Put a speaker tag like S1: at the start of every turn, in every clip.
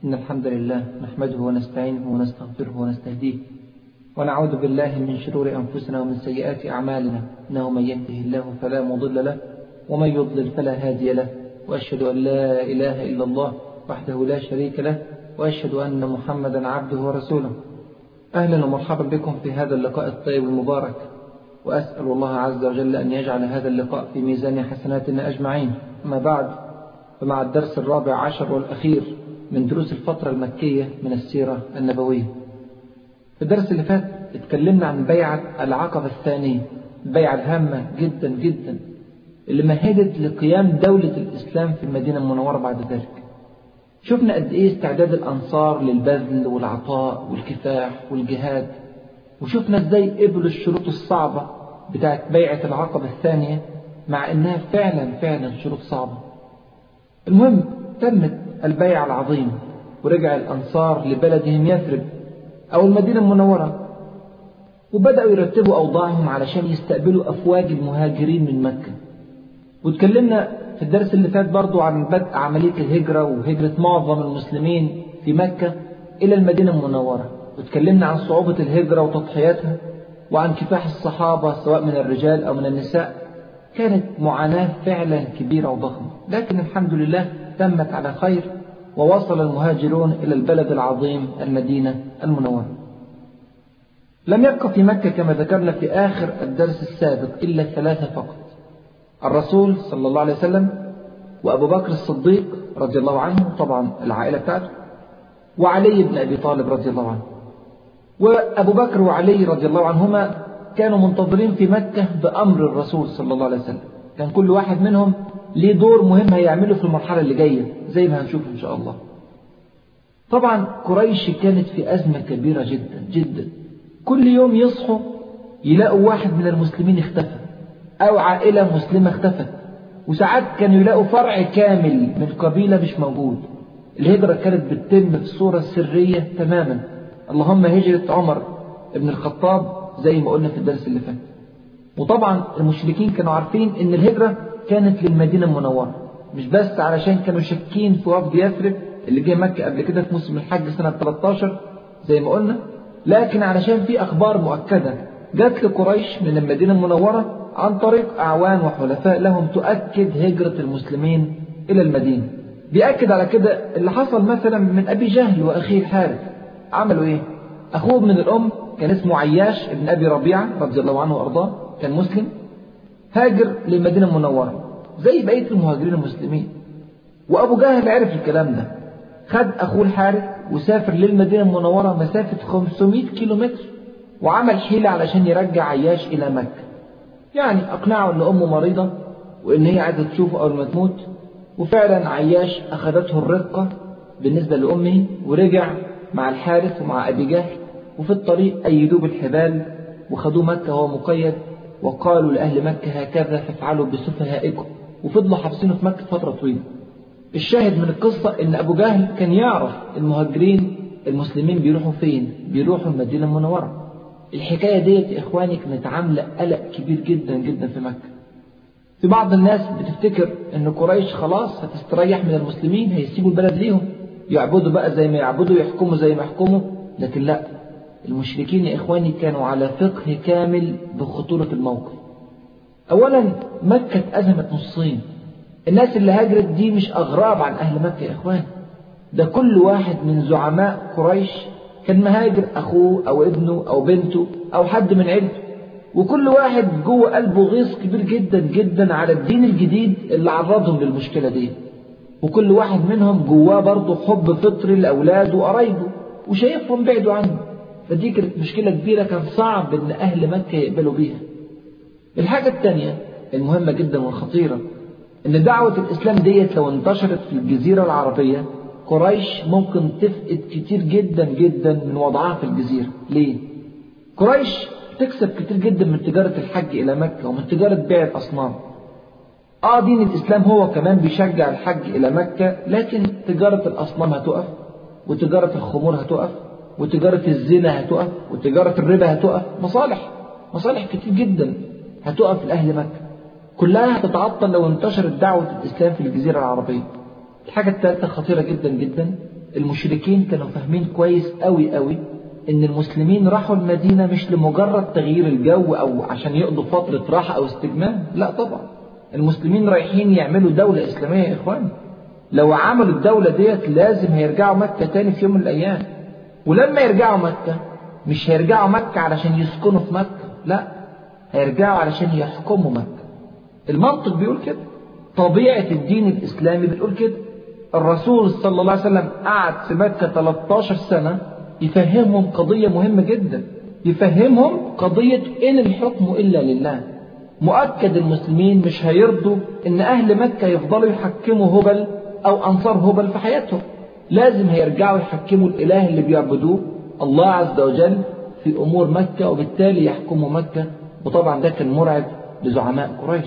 S1: إن الحمد لله نحمده ونستعينه ونستغفره ونستهديه ونعوذ بالله من شرور أنفسنا ومن سيئات أعمالنا إنه من يهده الله فلا مضل له ومن يضلل فلا هادي له وأشهد أن لا إله إلا الله وحده لا شريك له وأشهد أن محمدا عبده ورسوله أهلا ومرحبا بكم في هذا اللقاء الطيب المبارك وأسأل الله عز وجل أن يجعل هذا اللقاء في ميزان حسناتنا أجمعين أما بعد فمع الدرس الرابع عشر والأخير من دروس الفترة المكية من السيرة النبوية في الدرس اللي فات اتكلمنا عن بيعة العقبة الثانية البيعة الهامة جدا جدا اللي مهدت لقيام دولة الإسلام في المدينة المنورة بعد ذلك شفنا قد إيه استعداد الأنصار للبذل والعطاء والكفاح والجهاد وشفنا إزاي قبلوا الشروط الصعبة بتاعت بيعة العقبة الثانية مع إنها فعلا فعلا شروط صعبة المهم تمت البيعة العظيمة ورجع الأنصار لبلدهم يثرب أو المدينة المنورة وبدأوا يرتبوا أوضاعهم علشان يستقبلوا أفواج المهاجرين من مكة واتكلمنا في الدرس اللي فات برضو عن بدء عملية الهجرة وهجرة معظم المسلمين في مكة إلى المدينة المنورة واتكلمنا عن صعوبة الهجرة وتضحياتها وعن كفاح الصحابة سواء من الرجال أو من النساء كانت معاناة فعلا كبيرة وضخمة لكن الحمد لله تمت على خير ووصل المهاجرون إلى البلد العظيم المدينة المنورة لم يبقى في مكة كما ذكرنا في آخر الدرس السابق إلا ثلاثة فقط الرسول صلى الله عليه وسلم وأبو بكر الصديق رضي الله عنه طبعا العائلة بتاعته وعلي بن أبي طالب رضي الله عنه وأبو بكر وعلي رضي الله عنهما كانوا منتظرين في مكة بأمر الرسول صلى الله عليه وسلم كان كل واحد منهم ليه دور مهم هيعمله في المرحلة اللي جاية زي ما هنشوف إن شاء الله طبعا قريش كانت في أزمة كبيرة جدا جدا كل يوم يصحوا يلاقوا واحد من المسلمين اختفى أو عائلة مسلمة اختفت وساعات كانوا يلاقوا فرع كامل من قبيلة مش موجود الهجرة كانت بتتم في صورة سرية تماما اللهم هجرة عمر ابن الخطاب زي ما قلنا في الدرس اللي فات وطبعا المشركين كانوا عارفين ان الهجرة كانت للمدينة المنورة مش بس علشان كانوا شاكين في وفد يثرب اللي جه مكة قبل كده في موسم الحج سنة 13 زي ما قلنا لكن علشان في أخبار مؤكدة جات لقريش من المدينة المنورة عن طريق أعوان وحلفاء لهم تؤكد هجرة المسلمين إلى المدينة بيأكد على كده اللي حصل مثلا من أبي جهل وأخيه الحارث عملوا إيه؟ أخوه من الأم كان اسمه عياش ابن أبي ربيعة رضي الله عنه وأرضاه كان مسلم هاجر للمدينة المنورة زي بقية المهاجرين المسلمين وأبو جهل عرف الكلام ده خد أخوه الحارث وسافر للمدينة المنورة مسافة 500 كيلومتر وعمل حيلة علشان يرجع عياش إلى مكة يعني أقنعه أن أمه مريضة وإن هي عايزة تشوفه أول ما تموت وفعلا عياش أخذته الرقة بالنسبة لأمه ورجع مع الحارث ومع أبي جهل وفي الطريق أيدوه بالحبال وخدوه مكة وهو مقيد وقالوا لأهل مكة هكذا فافعلوا بسفهائكم وفضلوا حابسينه في مكة فترة طويلة الشاهد من القصة إن أبو جهل كان يعرف المهاجرين المسلمين بيروحوا فين بيروحوا المدينة المنورة الحكاية ديت يا إخواني كانت عاملة قلق كبير جدا جدا في مكة في بعض الناس بتفتكر إن قريش خلاص هتستريح من المسلمين هيسيبوا البلد ليهم يعبدوا بقى زي ما يعبدوا يحكموا زي ما يحكموا لكن لا المشركين يا إخواني كانوا على فقه كامل بخطورة الموقف أولا مكة اتأزمت نصين الناس اللي هاجرت دي مش أغراب عن أهل مكة يا إخواني ده كل واحد من زعماء قريش كان مهاجر أخوه أو ابنه أو بنته أو حد من عيلته وكل واحد جوه قلبه غيظ كبير جدا جدا على الدين الجديد اللي عرضهم للمشكلة دي وكل واحد منهم جواه برضه حب فطري لأولاده وقرايبه وشايفهم بعدوا عنه فدي كانت مشكلة كبيرة كان صعب إن أهل مكة يقبلوا بيها الحاجة الثانية المهمة جدا والخطيرة إن دعوة الإسلام ديت لو انتشرت في الجزيرة العربية قريش ممكن تفقد كتير جدا جدا من وضعها في الجزيرة ليه؟ قريش تكسب كتير جدا من تجارة الحج إلى مكة ومن تجارة بيع الأصنام آه دين الإسلام هو كمان بيشجع الحج إلى مكة لكن تجارة الأصنام هتقف وتجارة الخمور هتقف وتجارة الزنا هتقف وتجارة الربا هتقف مصالح مصالح كتير جدا هتقف لأهل مكة كلها هتتعطل لو انتشرت دعوة الإسلام في الجزيرة العربية الحاجة الثالثة خطيرة جدا جدا المشركين كانوا فاهمين كويس قوي قوي ان المسلمين راحوا المدينة مش لمجرد تغيير الجو او عشان يقضوا فترة راحة او استجمام لا طبعا المسلمين رايحين يعملوا دولة اسلامية يا اخواني لو عملوا الدولة ديت لازم هيرجعوا مكة تاني في يوم من الايام ولما يرجعوا مكة مش هيرجعوا مكة علشان يسكنوا في مكة لا هيرجعوا علشان يحكموا مكة المنطق بيقول كده طبيعة الدين الإسلامي بتقول كده الرسول صلى الله عليه وسلم قعد في مكة 13 سنة يفهمهم قضية مهمة جدا يفهمهم قضية إن الحكم إلا لله مؤكد المسلمين مش هيرضوا إن أهل مكة يفضلوا يحكموا هبل أو أنصار هبل في حياتهم لازم هيرجعوا يحكموا الإله اللي بيعبدوه الله عز وجل في أمور مكة وبالتالي يحكموا مكة وطبعا ده كان مرعب لزعماء قريش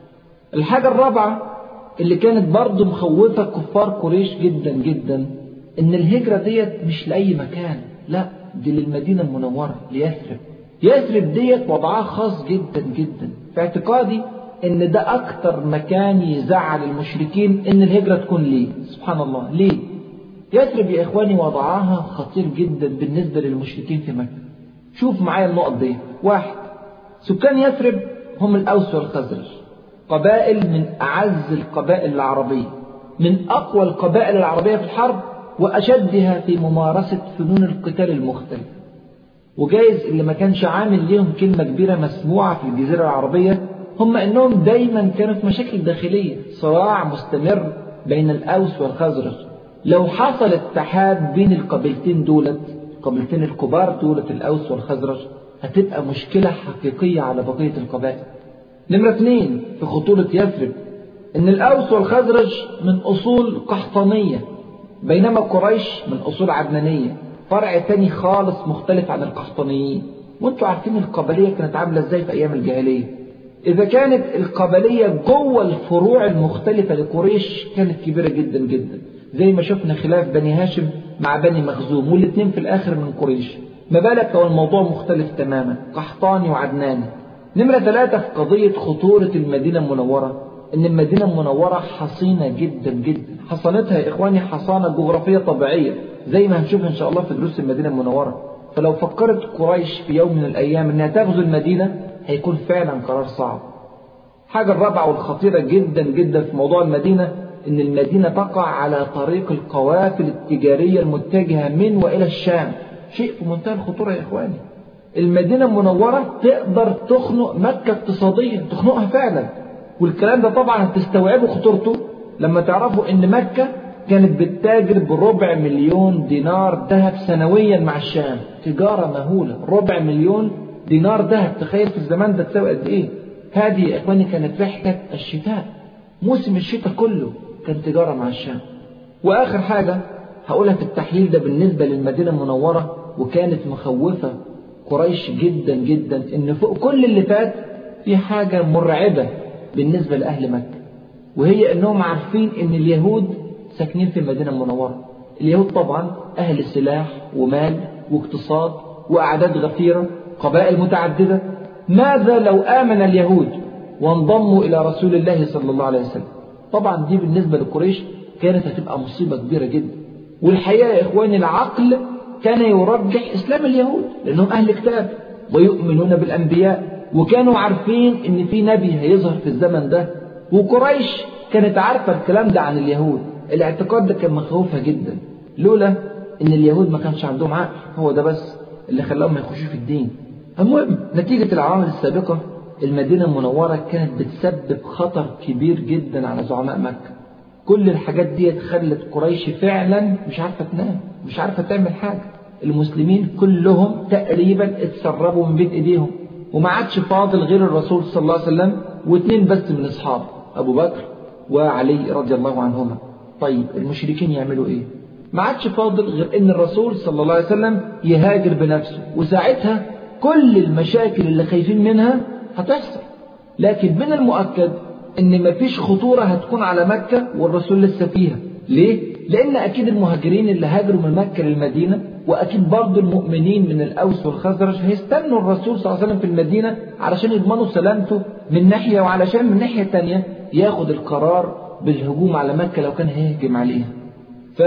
S1: الحاجة الرابعة اللي كانت برضه مخوفة كفار قريش جدا جدا إن الهجرة ديت مش لأي مكان لا دي للمدينة المنورة ليثرب يثرب ديت وضعها خاص جدا جدا في اعتقادي إن ده أكتر مكان يزعل المشركين إن الهجرة تكون ليه سبحان الله ليه يثرب يا إخواني وضعها خطير جدا بالنسبة للمشركين في مكة شوف معايا النقط دي واحد سكان يثرب هم الأوس والخزرج قبائل من أعز القبائل العربية من أقوى القبائل العربية في الحرب وأشدها في ممارسة فنون القتال المختلفة وجايز اللي ما كانش عامل ليهم كلمة كبيرة مسموعة في الجزيرة العربية هم أنهم دايما كانوا في مشاكل داخلية صراع مستمر بين الأوس والخزرج لو حصل اتحاد بين القبيلتين دولت القبيلتين الكبار دولت الأوس والخزرج هتبقى مشكلة حقيقية على بقية القبائل نمرة اثنين في خطورة يثرب ان الأوس والخزرج من أصول قحطانية بينما قريش من أصول عدنانية فرع تاني خالص مختلف عن القحطانيين وانتوا عارفين القبلية كانت عاملة ازاي في أيام الجاهلية إذا كانت القبلية جوه الفروع المختلفة لقريش كانت كبيرة جدا جدا زي ما شفنا خلاف بني هاشم مع بني مخزوم والاثنين في الآخر من قريش ما بالك لو الموضوع مختلف تماما قحطاني وعدناني نمرة ثلاثة في قضية خطورة المدينة المنورة إن المدينة المنورة حصينة جدا جدا حصانتها يا إخواني حصانة جغرافية طبيعية زي ما هنشوف إن شاء الله في دروس المدينة المنورة فلو فكرت قريش في يوم من الأيام إنها تغزو المدينة هيكون فعلا قرار صعب حاجة الرابعة والخطيرة جدا جدا في موضوع المدينة إن المدينة تقع على طريق القوافل التجارية المتجهة من وإلى الشام شيء في منتهى الخطورة يا إخواني المدينة المنورة تقدر تخنق مكة اقتصاديا تخنقها فعلا والكلام ده طبعا هتستوعبوا خطورته لما تعرفوا ان مكة كانت بتتاجر بربع مليون دينار ذهب سنويا مع الشام تجارة مهولة ربع مليون دينار ذهب تخيل في الزمان ده تساوي قد ايه هذه يا اخواني كانت رحلة الشتاء موسم الشتاء كله كان تجارة مع الشام واخر حاجة هقولها في التحليل ده بالنسبة للمدينة المنورة وكانت مخوفة قريش جدا جدا ان فوق كل اللي فات في حاجة مرعبة بالنسبة لأهل مكة وهي انهم عارفين ان اليهود ساكنين في المدينة المنورة اليهود طبعا اهل سلاح ومال واقتصاد واعداد غفيرة قبائل متعددة ماذا لو آمن اليهود وانضموا إلى رسول الله صلى الله عليه وسلم طبعا دي بالنسبة لقريش كانت هتبقى مصيبة كبيرة جدا والحقيقة يا إخواني العقل كان يرجح إسلام اليهود لأنهم أهل كتاب ويؤمنون بالأنبياء وكانوا عارفين إن في نبي هيظهر في الزمن ده وقريش كانت عارفة الكلام ده عن اليهود الاعتقاد ده كان مخوفها جدا لولا إن اليهود ما كانش عندهم عقل هو ده بس اللي خلاهم ما يخشوا في الدين المهم نتيجة العوامل السابقة المدينة المنورة كانت بتسبب خطر كبير جدا على زعماء مكة كل الحاجات دي خلت قريش فعلا مش عارفة تنام مش عارفة تعمل حاجة المسلمين كلهم تقريبا اتسربوا من بين ايديهم وما عادش فاضل غير الرسول صلى الله عليه وسلم واثنين بس من اصحابه ابو بكر وعلي رضي الله عنهما طيب المشركين يعملوا ايه ما عادش فاضل غير ان الرسول صلى الله عليه وسلم يهاجر بنفسه وساعتها كل المشاكل اللي خايفين منها هتحصل لكن من المؤكد ان مفيش خطورة هتكون على مكة والرسول لسه فيها ليه؟ لان اكيد المهاجرين اللي هاجروا من مكة للمدينة واكيد برضه المؤمنين من الاوس والخزرج هيستنوا الرسول صلى الله عليه وسلم في المدينة علشان يضمنوا سلامته من ناحية وعلشان من ناحية تانية ياخد القرار بالهجوم على مكة لو كان هيهجم عليها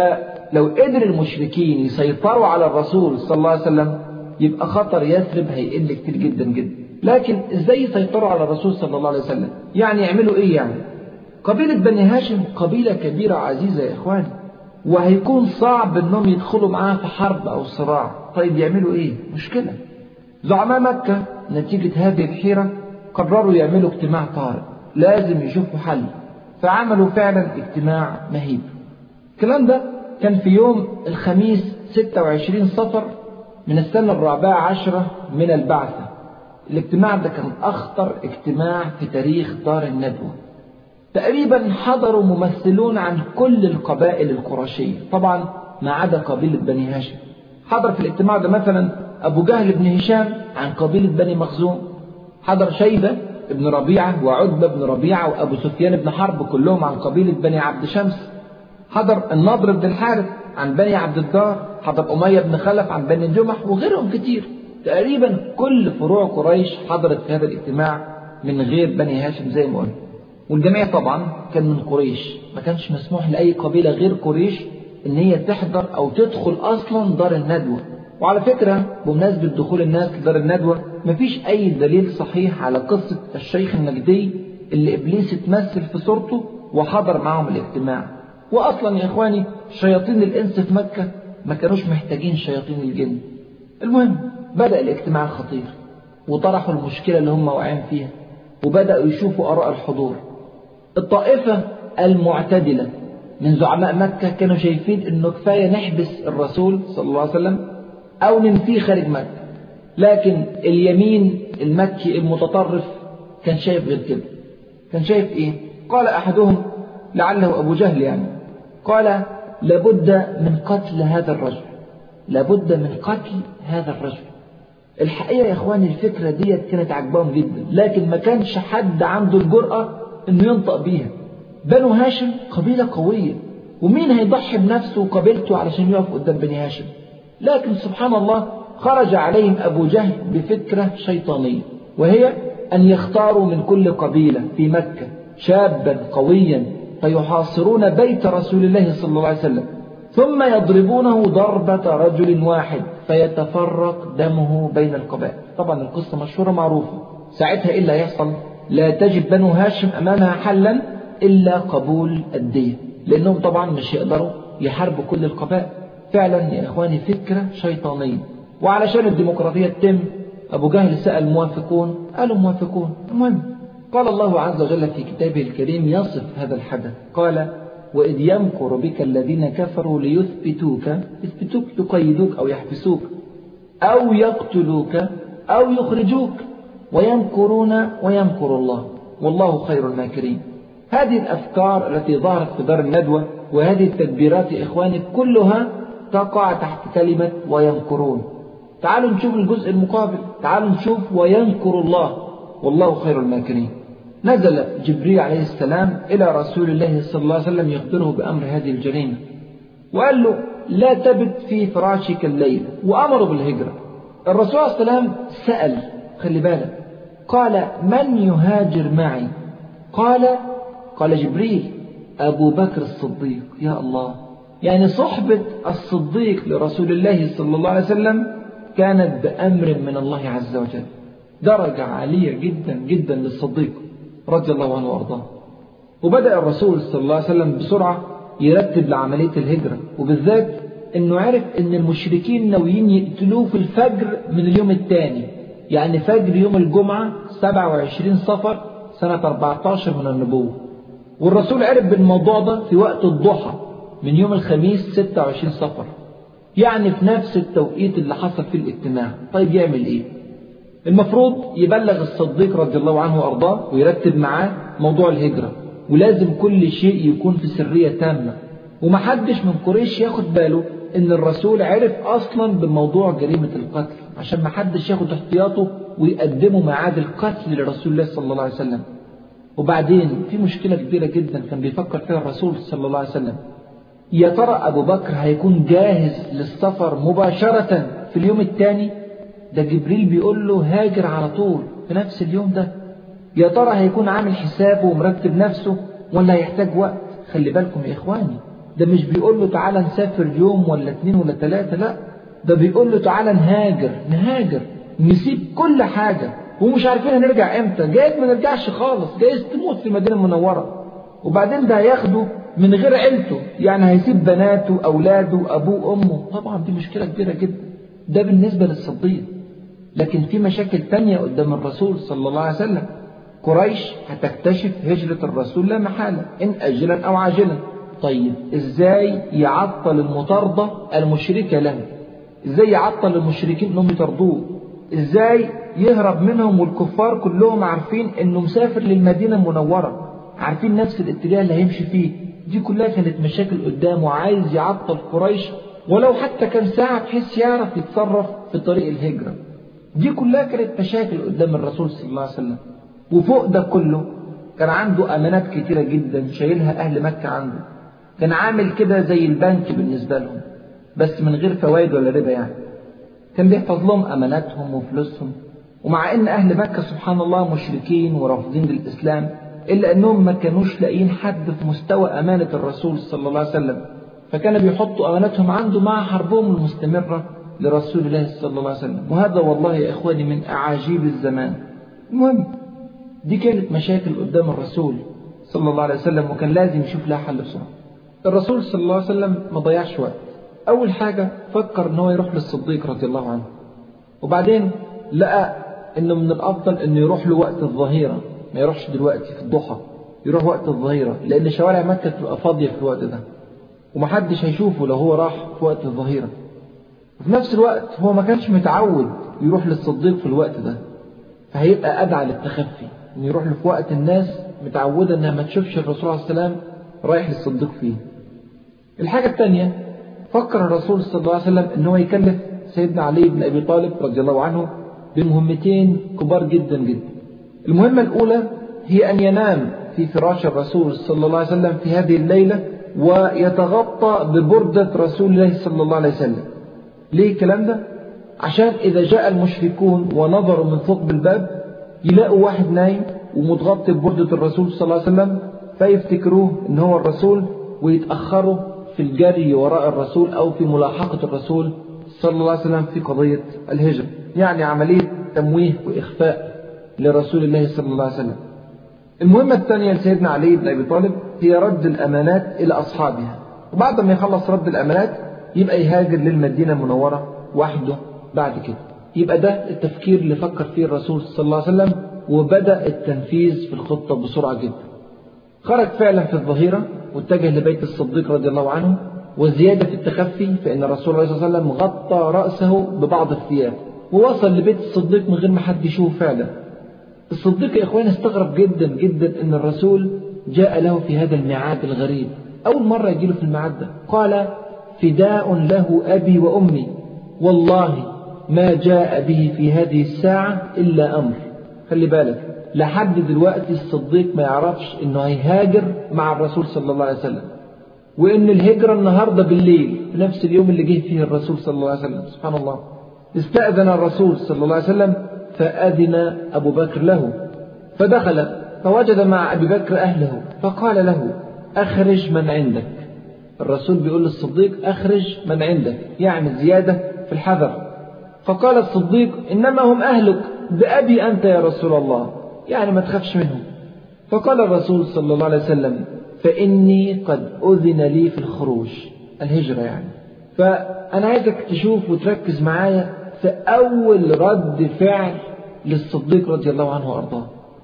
S1: لو قدر المشركين يسيطروا على الرسول صلى الله عليه وسلم يبقى خطر يثرب هيقل كتير جدا جدا لكن ازاي يسيطروا على الرسول صلى الله عليه وسلم يعني يعملوا ايه يعني قبيلة بني هاشم قبيلة كبيرة عزيزة يا اخواني وهيكون صعب انهم يدخلوا معاها في حرب او صراع طيب يعملوا ايه مشكلة زعماء مكة نتيجة هذه الحيرة قرروا يعملوا اجتماع طارئ لازم يشوفوا حل فعملوا فعلا اجتماع مهيب الكلام ده كان في يوم الخميس 26 صفر من السنة الرابعة عشرة من البعثة الاجتماع ده كان أخطر اجتماع في تاريخ دار الندوة تقريبا حضروا ممثلون عن كل القبائل القرشية طبعا ما عدا قبيلة بني هاشم حضر في الاجتماع ده مثلا أبو جهل بن هشام عن قبيلة بني مخزوم حضر شيبة بن ربيعة وعتبة بن ربيعة وأبو سفيان بن حرب كلهم عن قبيلة بني عبد شمس حضر النضر بن الحارث عن بني عبد الدار حضر أمية بن خلف عن بني جمح وغيرهم كتير تقريبا كل فروع قريش حضرت في هذا الاجتماع من غير بني هاشم زي ما قلنا والجميع طبعا كان من قريش ما كانش مسموح لأي قبيلة غير قريش إن هي تحضر أو تدخل أصلا دار الندوة وعلى فكرة بمناسبة دخول الناس لدار الندوة مفيش أي دليل صحيح على قصة الشيخ النجدي اللي إبليس اتمثل في صورته وحضر معهم الاجتماع وأصلا يا إخواني شياطين الإنس في مكة ما كانوش محتاجين شياطين الجن المهم بدأ الاجتماع الخطير وطرحوا المشكلة اللي هم واقعين فيها وبدأوا يشوفوا آراء الحضور الطائفة المعتدلة من زعماء مكة كانوا شايفين انه كفاية نحبس الرسول صلى الله عليه وسلم او ننفيه خارج مكة لكن اليمين المكي المتطرف كان شايف غير كده كان شايف ايه قال احدهم لعله ابو جهل يعني قال لابد من قتل هذا الرجل لابد من قتل هذا الرجل الحقيقة يا اخواني الفكرة ديت كانت عجبهم جدا لكن ما كانش حد عنده الجرأة انه ينطق بيها بنو هاشم قبيلة قوية ومين هيضحي بنفسه وقبيلته علشان يقف قدام بني هاشم لكن سبحان الله خرج عليهم أبو جهل بفكرة شيطانية وهي أن يختاروا من كل قبيلة في مكة شابا قويا فيحاصرون بيت رسول الله صلى الله عليه وسلم ثم يضربونه ضربة رجل واحد فيتفرق دمه بين القبائل طبعا القصة مشهورة معروفة ساعتها إيه اللي هيحصل لا تجد بنو هاشم أمامها حلا إلا قبول الدية لأنهم طبعا مش يقدروا يحاربوا كل القبائل فعلا يا إخواني فكرة شيطانية وعلشان الديمقراطية تتم أبو جهل سأل موافقون قالوا موافقون المهم قال الله عز وجل في كتابه الكريم يصف هذا الحدث قال وإذ يمكر بك الذين كفروا ليثبتوك يثبتوك يقيدوك أو يحبسوك أو يقتلوك أو يخرجوك ويمكرون ويمكر الله والله خير الماكرين هذه الأفكار التي ظهرت في دار الندوة وهذه التدبيرات يا إخواني كلها تقع تحت كلمة ويمكرون تعالوا نشوف الجزء المقابل تعالوا نشوف وينكر الله والله خير الماكرين نزل جبريل عليه السلام إلى رسول الله صلى الله عليه وسلم يخبره بأمر هذه الجريمة وقال له لا تبت في فراشك الليل وأمره بالهجرة الرسول عليه السلام سأل خلي بالك قال من يهاجر معي قال قال جبريل أبو بكر الصديق يا الله يعني صحبة الصديق لرسول الله صلى الله عليه وسلم كانت بأمر من الله عز وجل درجة عالية جدا جدا للصديق رضي الله عنه وأرضاه وبدأ الرسول صلى الله عليه وسلم بسرعة يرتب لعملية الهجرة وبالذات انه عرف ان المشركين ناويين يقتلوه في الفجر من اليوم الثاني يعني فجر يوم الجمعة 27 صفر سنة 14 من النبوة والرسول عرف بالموضوع ده في وقت الضحى من يوم الخميس 26 صفر يعني في نفس التوقيت اللي حصل فيه الاجتماع طيب يعمل ايه المفروض يبلغ الصديق رضي الله عنه وارضاه ويرتب معاه موضوع الهجرة ولازم كل شيء يكون في سرية تامة ومحدش من قريش ياخد باله ان الرسول عرف اصلا بموضوع جريمة القتل عشان محدش ياخد احتياطه ويقدمه ميعاد القتل لرسول الله صلى الله عليه وسلم وبعدين في مشكلة كبيرة جدا كان بيفكر فيها الرسول صلى الله عليه وسلم يا ترى أبو بكر هيكون جاهز للسفر مباشرة في اليوم الثاني ده جبريل بيقول له هاجر على طول في نفس اليوم ده يا ترى هيكون عامل حسابه ومرتب نفسه ولا هيحتاج وقت خلي بالكم يا إخواني ده مش بيقول له تعالى نسافر يوم ولا اتنين ولا تلاتة لا ده بيقول له تعالى نهاجر نهاجر نسيب كل حاجة ومش عارفين هنرجع امتى جايز ما نرجعش خالص جايز تموت في المدينة المنورة وبعدين ده هياخده من غير عيلته يعني هيسيب بناته أولاده أبوه أمه طبعا دي مشكلة كبيرة جدا ده بالنسبة للصديق لكن في مشاكل تانية قدام الرسول صلى الله عليه وسلم قريش هتكتشف هجرة الرسول لا محالة إن أجلا أو عاجلا طيب إزاي يعطل المطاردة المشركة له إزاي يعطل المشركين أنهم يطردوه إزاي يهرب منهم والكفار كلهم عارفين أنه مسافر للمدينة المنورة عارفين نفس الاتجاه اللي هيمشي فيه دي كلها كانت مشاكل قدامه عايز يعطل قريش ولو حتى كان ساعة بحيث يعرف يتصرف في طريق الهجرة دي كلها كانت مشاكل قدام الرسول صلى الله عليه وسلم وفوق ده كله كان عنده أمانات كتيرة جدا شايلها أهل مكة عنده كان عامل كده زي البنك بالنسبة لهم بس من غير فوائد ولا ربا يعني كان بيحفظ لهم أماناتهم وفلوسهم ومع أن أهل مكة سبحان الله مشركين ورافضين للإسلام إلا أنهم ما كانوش لاقيين حد في مستوى أمانة الرسول صلى الله عليه وسلم فكان بيحطوا أماناتهم عنده مع حربهم المستمرة لرسول الله صلى الله عليه وسلم وهذا والله يا إخواني من أعاجيب الزمان المهم دي كانت مشاكل قدام الرسول صلى الله عليه وسلم وكان لازم يشوف لها حل بسرعة الرسول صلى الله عليه وسلم ما ضيعش وقت أول حاجة فكر إن هو يروح للصديق رضي الله عنه وبعدين لقى إنه من الأفضل إنه يروح له وقت الظهيرة ما يروحش دلوقتي في الضحى يروح وقت الظهيرة لأن شوارع مكة تبقى فاضية في الوقت ده ومحدش هيشوفه لو هو راح في وقت الظهيرة وفي نفس الوقت هو ما كانش متعود يروح للصديق في الوقت ده فهيبقى أدعى للتخفي إنه يروح له في وقت الناس متعودة إنها ما تشوفش الرسول عليه السلام رايح للصديق فيه الحاجة الثانية فكر الرسول صلى الله عليه وسلم إن هو يكلف سيدنا علي بن أبي طالب رضي الله عنه بمهمتين كبار جدا جدا المهمة الأولى هي أن ينام في فراش الرسول صلى الله عليه وسلم في هذه الليلة ويتغطى ببردة رسول الله صلى الله عليه وسلم ليه الكلام ده؟ عشان إذا جاء المشركون ونظروا من ثقب الباب يلاقوا واحد نايم ومتغطي ببردة الرسول صلى الله عليه وسلم فيفتكروه إن هو الرسول ويتأخروا في الجري وراء الرسول أو في ملاحقة الرسول صلى الله عليه وسلم في قضية الهجرة يعني عملية تمويه وإخفاء لرسول الله صلى الله عليه وسلم المهمة الثانية لسيدنا علي بن أبي طالب هي رد الأمانات إلى أصحابها وبعد ما يخلص رد الأمانات يبقى يهاجر للمدينة المنورة وحده بعد كده يبقى ده التفكير اللي فكر فيه الرسول صلى الله عليه وسلم وبدأ التنفيذ في الخطة بسرعة جدا خرج فعلا في الظهيرة واتجه لبيت الصديق رضي الله عنه وزيادة في التخفي فإن الرسول صلى الله عليه وسلم غطى رأسه ببعض الثياب ووصل لبيت الصديق من غير ما حد يشوفه فعلا الصديق يا إخوان استغرب جدا جدا أن الرسول جاء له في هذا الميعاد الغريب أول مرة يجي له في الميعاد ده قال فداء له أبي وأمي والله ما جاء به في هذه الساعة إلا أمر خلي بالك لحد دلوقتي الصديق ما يعرفش انه هيهاجر مع الرسول صلى الله عليه وسلم وان الهجرة النهاردة بالليل في نفس اليوم اللي جه فيه الرسول صلى الله عليه وسلم سبحان الله استأذن الرسول صلى الله عليه وسلم فأذن أبو بكر له فدخل فوجد مع أبي بكر أهله فقال له أخرج من عندك الرسول بيقول للصديق أخرج من عندك يعني زيادة في الحذر فقال الصديق إنما هم أهلك بأبي أنت يا رسول الله يعني ما تخافش منهم فقال الرسول صلى الله عليه وسلم فإني قد أذن لي في الخروج الهجرة يعني فأنا عايزك تشوف وتركز معايا في أول رد فعل للصديق رضي الله عنه وأرضاه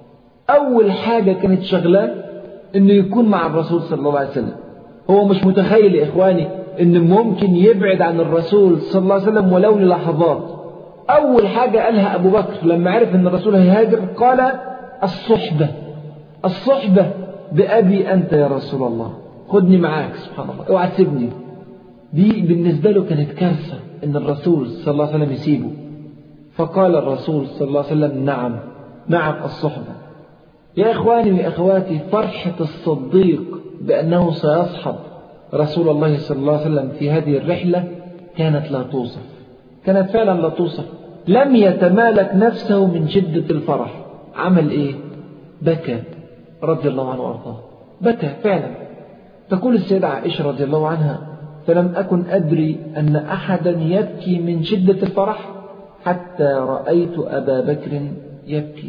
S1: أول حاجة كانت شغلاه إنه يكون مع الرسول صلى الله عليه وسلم هو مش متخيل يا إخواني إن ممكن يبعد عن الرسول صلى الله عليه وسلم ولو للحظات أول حاجة قالها أبو بكر لما عرف أن الرسول هيهاجر قال الصحبة الصحبة بأبي أنت يا رسول الله خدني معاك سبحان الله اوعى تسيبني دي بالنسبة له كانت كارثة أن الرسول صلى الله عليه وسلم يسيبه فقال الرسول صلى الله عليه وسلم نعم نعم الصحبة يا إخواني ويا أخواتي فرحة الصديق بأنه سيصحب رسول الله صلى الله عليه وسلم في هذه الرحلة كانت لا توصف كانت فعلا لا توصف لم يتمالك نفسه من شدة الفرح عمل ايه بكى رضي الله عنه وارضاه بكى فعلا تقول السيدة عائشة رضي الله عنها فلم أكن أدري أن أحدا يبكي من شدة الفرح حتى رأيت أبا بكر يبكي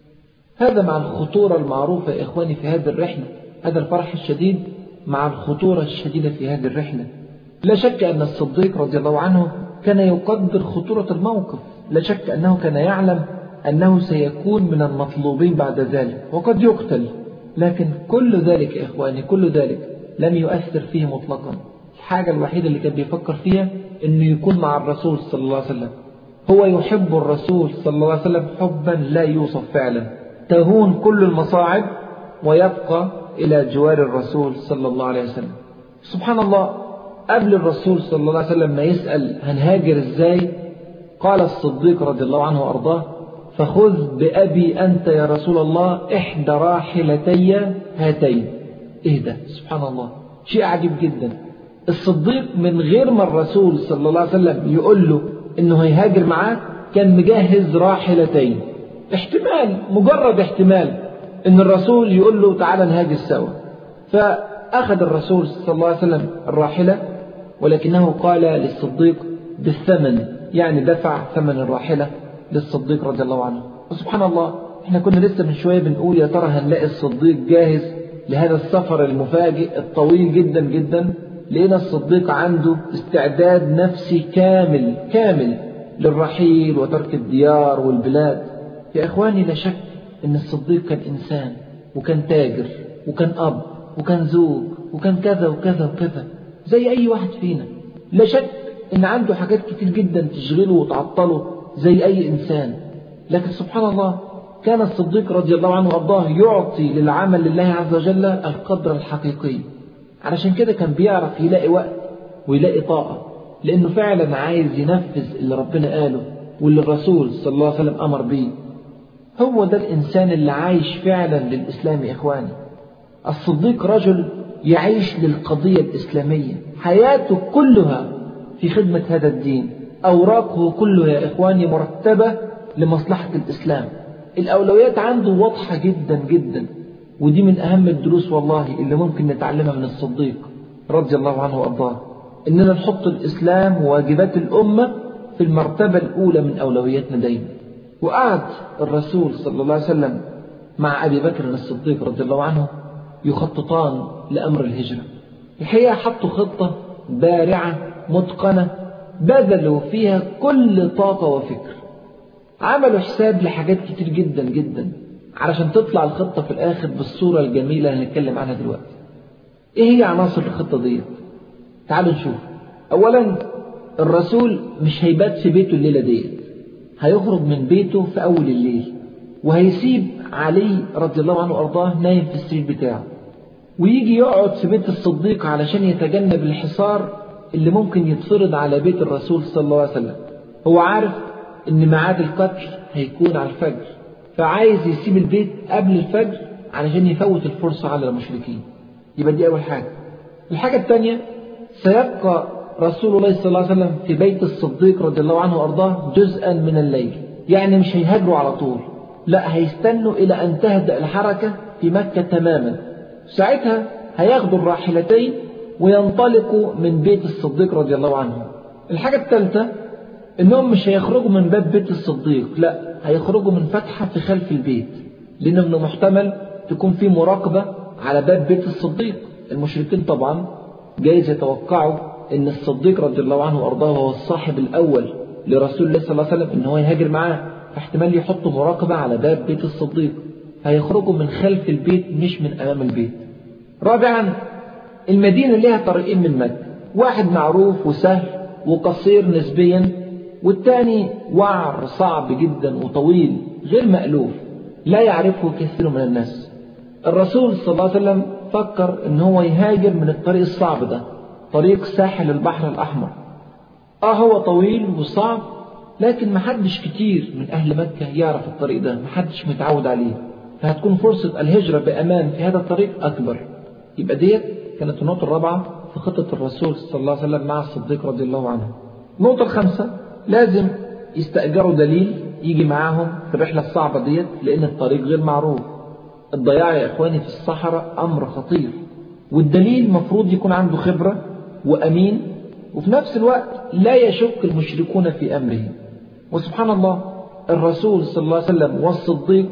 S1: هذا مع الخطورة المعروفة يا إخواني في هذه الرحلة هذا الفرح الشديد مع الخطورة الشديدة في هذه الرحلة لا شك أن الصديق رضي الله عنه كان يقدر خطورة الموقف لا شك أنه كان يعلم أنه سيكون من المطلوبين بعد ذلك وقد يقتل لكن كل ذلك يا إخواني كل ذلك لم يؤثر فيه مطلقا الحاجة الوحيدة اللي كان بيفكر فيها أنه يكون مع الرسول صلى الله عليه وسلم هو يحب الرسول صلى الله عليه وسلم حبا لا يوصف فعلا تهون كل المصاعب ويبقى إلى جوار الرسول صلى الله عليه وسلم سبحان الله قبل الرسول صلى الله عليه وسلم ما يسأل هنهاجر ازاي قال الصديق رضي الله عنه وأرضاه فخذ بأبي أنت يا رسول الله إحدى راحلتي هاتين اهدى سبحان الله شيء عجيب جدا الصديق من غير ما الرسول صلى الله عليه وسلم يقول له انه هيهاجر معاه كان مجهز راحلتين احتمال مجرد احتمال ان الرسول يقول له تعالى نهاجر سوا فاخذ الرسول صلى الله عليه وسلم الراحله ولكنه قال للصديق بالثمن يعني دفع ثمن الراحله للصديق رضي الله عنه وسبحان الله احنا كنا لسه من شويه بنقول يا ترى هنلاقي الصديق جاهز لهذا السفر المفاجئ الطويل جدا جدا لقينا الصديق عنده استعداد نفسي كامل كامل للرحيل وترك الديار والبلاد يا إخواني لا شك أن الصديق كان إنسان وكان تاجر وكان أب وكان زوج وكان كذا وكذا وكذا زي أي واحد فينا لا شك أن عنده حاجات كتير جدا تشغله وتعطله زي أي إنسان لكن سبحان الله كان الصديق رضي الله عنه وأرضاه يعطي للعمل لله عز وجل القدر الحقيقي علشان كده كان بيعرف يلاقي وقت ويلاقي طاقة لأنه فعلا عايز ينفذ اللي ربنا قاله واللي الرسول صلى الله عليه وسلم أمر بيه هو ده الإنسان اللي عايش فعلا للإسلام يا إخواني الصديق رجل يعيش للقضية الإسلامية حياته كلها في خدمة هذا الدين أوراقه كلها يا إخواني مرتبة لمصلحة الإسلام الأولويات عنده واضحة جدا جدا ودي من أهم الدروس والله اللي ممكن نتعلمها من الصديق رضي الله عنه وأرضاه إننا نحط الإسلام وواجبات الأمة في المرتبة الأولى من أولوياتنا دايما وقعد الرسول صلى الله عليه وسلم مع أبي بكر الصديق رضي الله عنه يخططان لأمر الهجرة الحقيقة حطوا خطة بارعة متقنة بذلوا فيها كل طاقة وفكر عملوا حساب لحاجات كتير جدا جدا علشان تطلع الخطة في الآخر بالصورة الجميلة اللي هنتكلم عنها دلوقتي إيه هي عناصر الخطة دي تعالوا نشوف أولا الرسول مش هيبات في بيته الليلة ديت هيخرج من بيته في أول الليل وهيسيب علي رضي الله عنه وأرضاه نايم في السرير بتاعه ويجي يقعد في بيت الصديق علشان يتجنب الحصار اللي ممكن يتفرض على بيت الرسول صلى الله عليه وسلم هو عارف ان ميعاد القتل هيكون على الفجر فعايز يسيب البيت قبل الفجر علشان يفوت الفرصة على المشركين يبقى دي أول حاجة الحاجة الثانية سيبقى رسول الله صلى الله عليه وسلم في بيت الصديق رضي الله عنه وأرضاه جزءا من الليل يعني مش هيهاجروا على طول لا هيستنوا إلى أن تهدأ الحركة في مكة تماما ساعتها هياخدوا الراحلتين وينطلقوا من بيت الصديق رضي الله عنه الحاجة الثالثة انهم مش هيخرجوا من باب بيت الصديق لا هيخرجوا من فتحة في خلف البيت لان من المحتمل تكون في مراقبة على باب بيت الصديق المشركين طبعا جايز يتوقعوا ان الصديق رضي الله عنه وارضاه هو الصاحب الاول لرسول الله صلى الله عليه وسلم ان هو يهاجر معاه فاحتمال يحطوا مراقبة على باب بيت الصديق هيخرجوا من خلف البيت مش من امام البيت رابعا المدينة لها طريقين من مكة واحد معروف وسهل وقصير نسبيا والثاني وعر صعب جدا وطويل غير مألوف لا يعرفه كثير من الناس الرسول صلى الله عليه وسلم فكر ان هو يهاجر من الطريق الصعب ده طريق ساحل البحر الأحمر اه هو طويل وصعب لكن محدش كتير من أهل مكة يعرف الطريق ده محدش متعود عليه فهتكون فرصة الهجرة بأمان في هذا الطريق أكبر يبقى ديت كانت النقطة الرابعة في خطة الرسول صلى الله عليه وسلم مع الصديق رضي الله عنه النقطة الخامسة لازم يستأجروا دليل يجي معاهم في الرحلة الصعبة ديت لأن الطريق غير معروف الضياع يا إخواني في الصحراء أمر خطير والدليل مفروض يكون عنده خبرة وأمين وفي نفس الوقت لا يشك المشركون في أمره وسبحان الله الرسول صلى الله عليه وسلم والصديق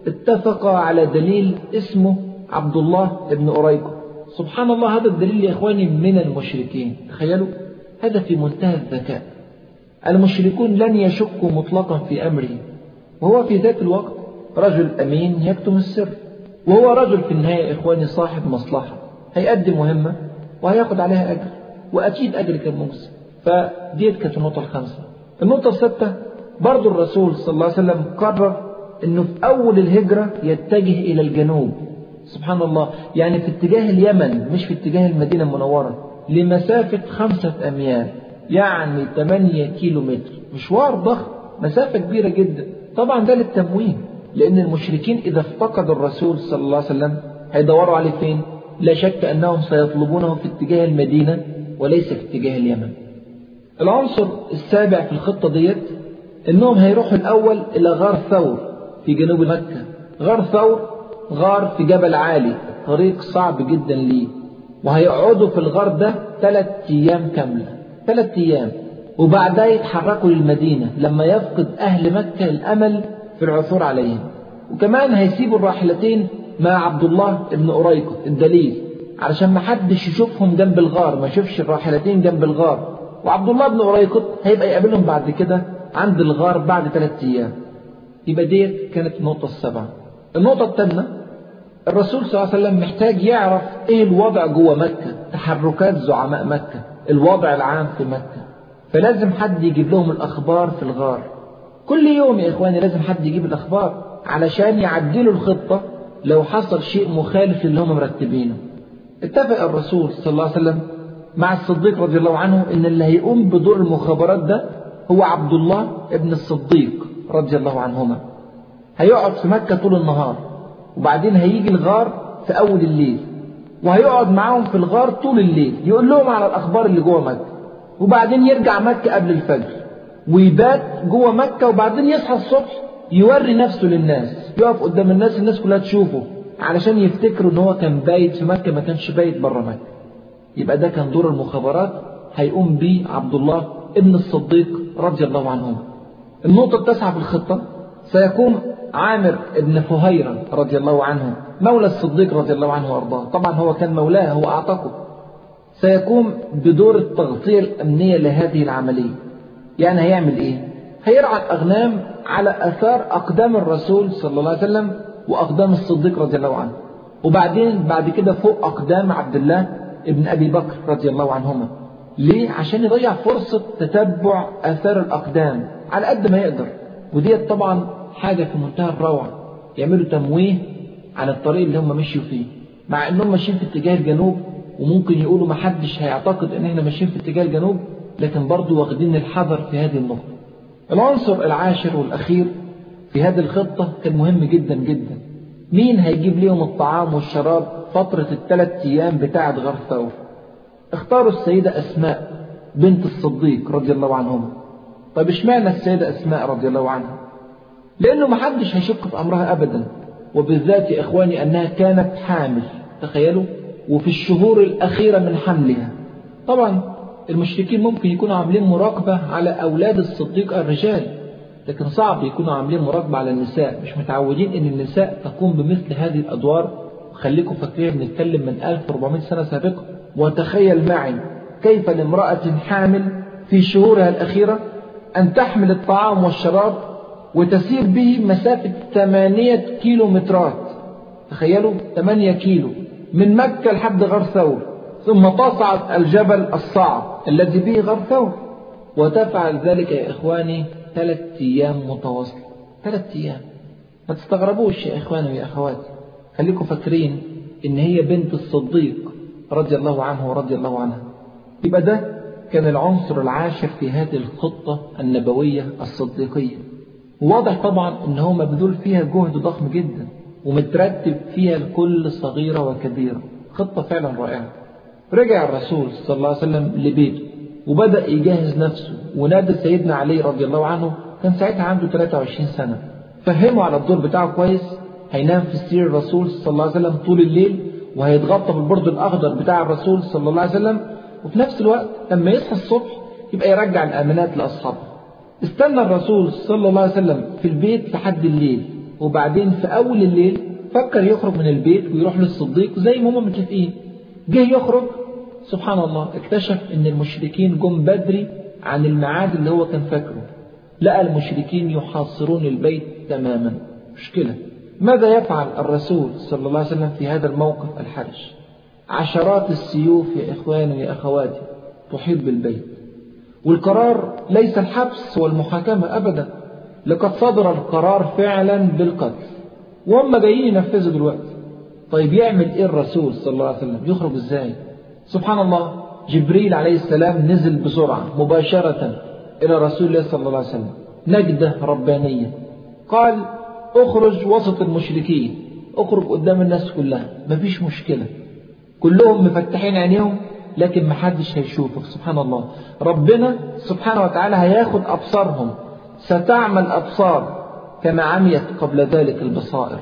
S1: اتفقا على دليل اسمه عبد الله بن أريكو سبحان الله هذا الدليل يا إخواني من المشركين تخيلوا هذا في منتهى الذكاء المشركون لن يشكوا مطلقا في أمره وهو في ذات الوقت رجل أمين يكتم السر وهو رجل في النهاية يا إخواني صاحب مصلحة هيقدم مهمة وهياخد عليها أجر وأكيد أجر كان مجزي فديت كانت النقطة الخامسة النقطة الستة برضو الرسول صلى الله عليه وسلم قرر أنه في أول الهجرة يتجه إلى الجنوب سبحان الله يعني في اتجاه اليمن مش في اتجاه المدينة المنورة لمسافة خمسة أميال يعني 8 كيلو متر مشوار ضخم مسافة كبيرة جدا طبعا ده للتموين لأن المشركين إذا افتقدوا الرسول صلى الله عليه وسلم هيدوروا عليه فين لا شك أنهم سيطلبونه في اتجاه المدينة وليس في اتجاه اليمن العنصر السابع في الخطة ديت انهم هيروحوا الاول الى غار ثور في جنوب مكة غار ثور غار في جبل عالي طريق صعب جدا ليه وهيقعدوا في الغار ده ثلاث ايام كاملة ثلاث ايام وبعدها يتحركوا للمدينة لما يفقد اهل مكة الامل في العثور عليهم وكمان هيسيبوا الراحلتين مع عبد الله بن أريكو الدليل علشان ما حدش يشوفهم جنب الغار ما يشوفش الراحلتين جنب الغار وعبد الله بن أريكط هيبقى يقابلهم بعد كده عند الغار بعد ثلاثة أيام يبقى دي كانت النقطة السابعة النقطة الثامنة الرسول صلى الله عليه وسلم محتاج يعرف ايه الوضع جوه مكة تحركات زعماء مكة الوضع العام في مكة فلازم حد يجيب لهم الأخبار في الغار كل يوم يا إخواني لازم حد يجيب الأخبار علشان يعدلوا الخطة لو حصل شيء مخالف للي هم مرتبينه اتفق الرسول صلى الله عليه وسلم مع الصديق رضي الله عنه ان اللي هيقوم بدور المخابرات ده هو عبد الله ابن الصديق رضي الله عنهما هيقعد في مكة طول النهار وبعدين هيجي الغار في أول الليل وهيقعد معاهم في الغار طول الليل يقول لهم على الأخبار اللي جوه مكة وبعدين يرجع مكة قبل الفجر ويبات جوه مكة وبعدين يصحى الصبح يوري نفسه للناس يقف قدام الناس الناس كلها تشوفه علشان يفتكروا ان هو كان بايت في مكة ما كانش بايت بره مكة يبقى ده كان دور المخابرات هيقوم بيه عبد الله ابن الصديق رضي الله عنهما النقطة التاسعة في الخطة سيكون عامر ابن فهيرة رضي الله عنه مولى الصديق رضي الله عنه وارضاه طبعا هو كان مولاه هو اعتقه سيقوم بدور التغطية الأمنية لهذه العملية يعني هيعمل ايه هيرعى الأغنام على أثار أقدام الرسول صلى الله عليه وسلم وأقدام الصديق رضي الله عنه وبعدين بعد كده فوق أقدام عبد الله ابن أبي بكر رضي الله عنهما ليه؟ عشان يضيع فرصة تتبع آثار الأقدام على قد ما يقدر وديت طبعا حاجة في منتهى الروعة يعملوا تمويه عن الطريق اللي هم مشيوا فيه مع انهم ماشيين في اتجاه الجنوب وممكن يقولوا ما حدش هيعتقد ان احنا ماشيين في اتجاه الجنوب لكن برضه واخدين الحذر في هذه النقطة العنصر العاشر والأخير في هذه الخطة كان مهم جدا جدا مين هيجيب لهم الطعام والشراب فترة الثلاث أيام بتاعة غار ثور اختاروا السيدة أسماء بنت الصديق رضي الله عنهما طيب اشمعنى السيدة أسماء رضي الله عنها لأنه محدش هيشك في أمرها أبدا وبالذات يا إخواني أنها كانت حامل تخيلوا وفي الشهور الأخيرة من حملها طبعا المشركين ممكن يكونوا عاملين مراقبة على أولاد الصديق الرجال لكن صعب يكونوا عاملين مراقبة على النساء مش متعودين ان النساء تقوم بمثل هذه الأدوار خليكم فاكرين بنتكلم من 1400 سنة سابقة وتخيل معي كيف لامرأة حامل في شهورها الأخيرة أن تحمل الطعام والشراب وتسير به مسافة ثمانية كيلو مترات تخيلوا ثمانية كيلو من مكة لحد غار ثور ثم تصعد الجبل الصعب الذي به غار ثور وتفعل ذلك يا إخواني ثلاث أيام متواصلة ثلاث أيام ما تستغربوش يا إخواني ويا أخواتي خليكم فاكرين إن هي بنت الصديق رضي الله عنه ورضي الله عنها يبقى ده كان العنصر العاشر في هذه الخطة النبوية الصديقية واضح طبعا ان هو مبذول فيها جهد ضخم جدا ومترتب فيها لكل صغيرة وكبيرة خطة فعلا رائعة رجع الرسول صلى الله عليه وسلم لبيته وبدأ يجهز نفسه ونادى سيدنا علي رضي الله عنه كان ساعتها عنده 23 سنة فهمه على الدور بتاعه كويس هينام في سرير الرسول صلى الله عليه وسلم طول الليل وهيتغطى بالبرد الأخضر بتاع الرسول صلى الله عليه وسلم وفي نفس الوقت لما يصحى الصبح يبقى يرجع الأمانات لأصحابه استنى الرسول صلى الله عليه وسلم في البيت لحد الليل وبعدين في أول الليل فكر يخرج من البيت ويروح للصديق زي ما هم متفقين جه يخرج سبحان الله اكتشف ان المشركين جم بدري عن الميعاد اللي هو كان فاكره لقى المشركين يحاصرون البيت تماما مشكلة ماذا يفعل الرسول صلى الله عليه وسلم في هذا الموقف الحرج عشرات السيوف يا إخواني يا أخواتي تحيط بالبيت والقرار ليس الحبس والمحاكمة أبدا لقد صدر القرار فعلا بالقتل وهم جايين ينفذوا دلوقتي طيب يعمل ايه الرسول صلى الله عليه وسلم يخرج ازاي سبحان الله جبريل عليه السلام نزل بسرعة مباشرة إلى رسول الله صلى الله عليه وسلم نجدة ربانية قال اخرج وسط المشركين اخرج قدام الناس كلها مفيش مشكلة كلهم مفتحين عينيهم لكن محدش هيشوفك سبحان الله ربنا سبحانه وتعالى هياخد أبصارهم ستعمل أبصار كما عميت قبل ذلك البصائر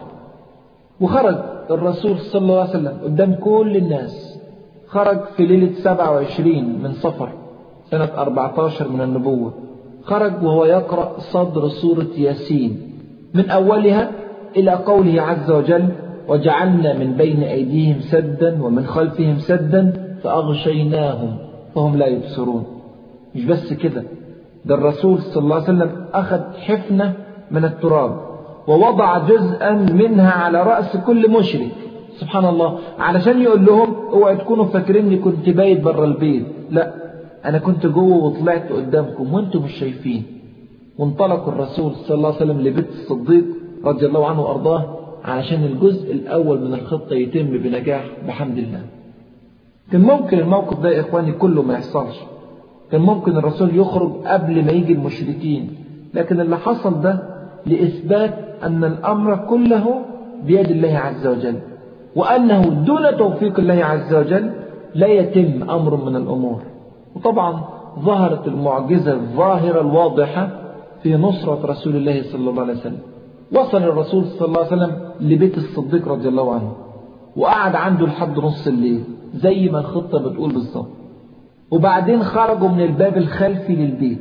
S1: وخرج الرسول صلى الله عليه وسلم قدام كل الناس خرج في ليلة 27 من صفر سنة 14 من النبوة خرج وهو يقرأ صدر سورة ياسين من أولها إلى قوله عز وجل وجعلنا من بين أيديهم سدا ومن خلفهم سدا فأغشيناهم فهم لا يبصرون مش بس كده ده الرسول صلى الله عليه وسلم أخذ حفنة من التراب ووضع جزءا منها على رأس كل مشرك سبحان الله علشان يقول لهم اوعوا تكونوا فاكريني كنت بايت بره البيت لا انا كنت جوه وطلعت قدامكم وانتم مش شايفين وانطلق الرسول صلى الله عليه وسلم لبيت الصديق رضي الله عنه وارضاه علشان الجزء الاول من الخطه يتم بنجاح بحمد الله كان ممكن الموقف ده يا اخواني كله ما يحصلش كان ممكن الرسول يخرج قبل ما يجي المشركين لكن اللي حصل ده لإثبات أن الأمر كله بيد الله عز وجل وأنه دون توفيق الله عز وجل لا يتم أمر من الأمور وطبعا ظهرت المعجزة الظاهرة الواضحة في نصرة رسول الله صلى الله عليه وسلم وصل الرسول صلى الله عليه وسلم لبيت الصديق رضي الله عنه وقعد عنده لحد نص الليل زي ما الخطة بتقول بالظبط وبعدين خرجوا من الباب الخلفي للبيت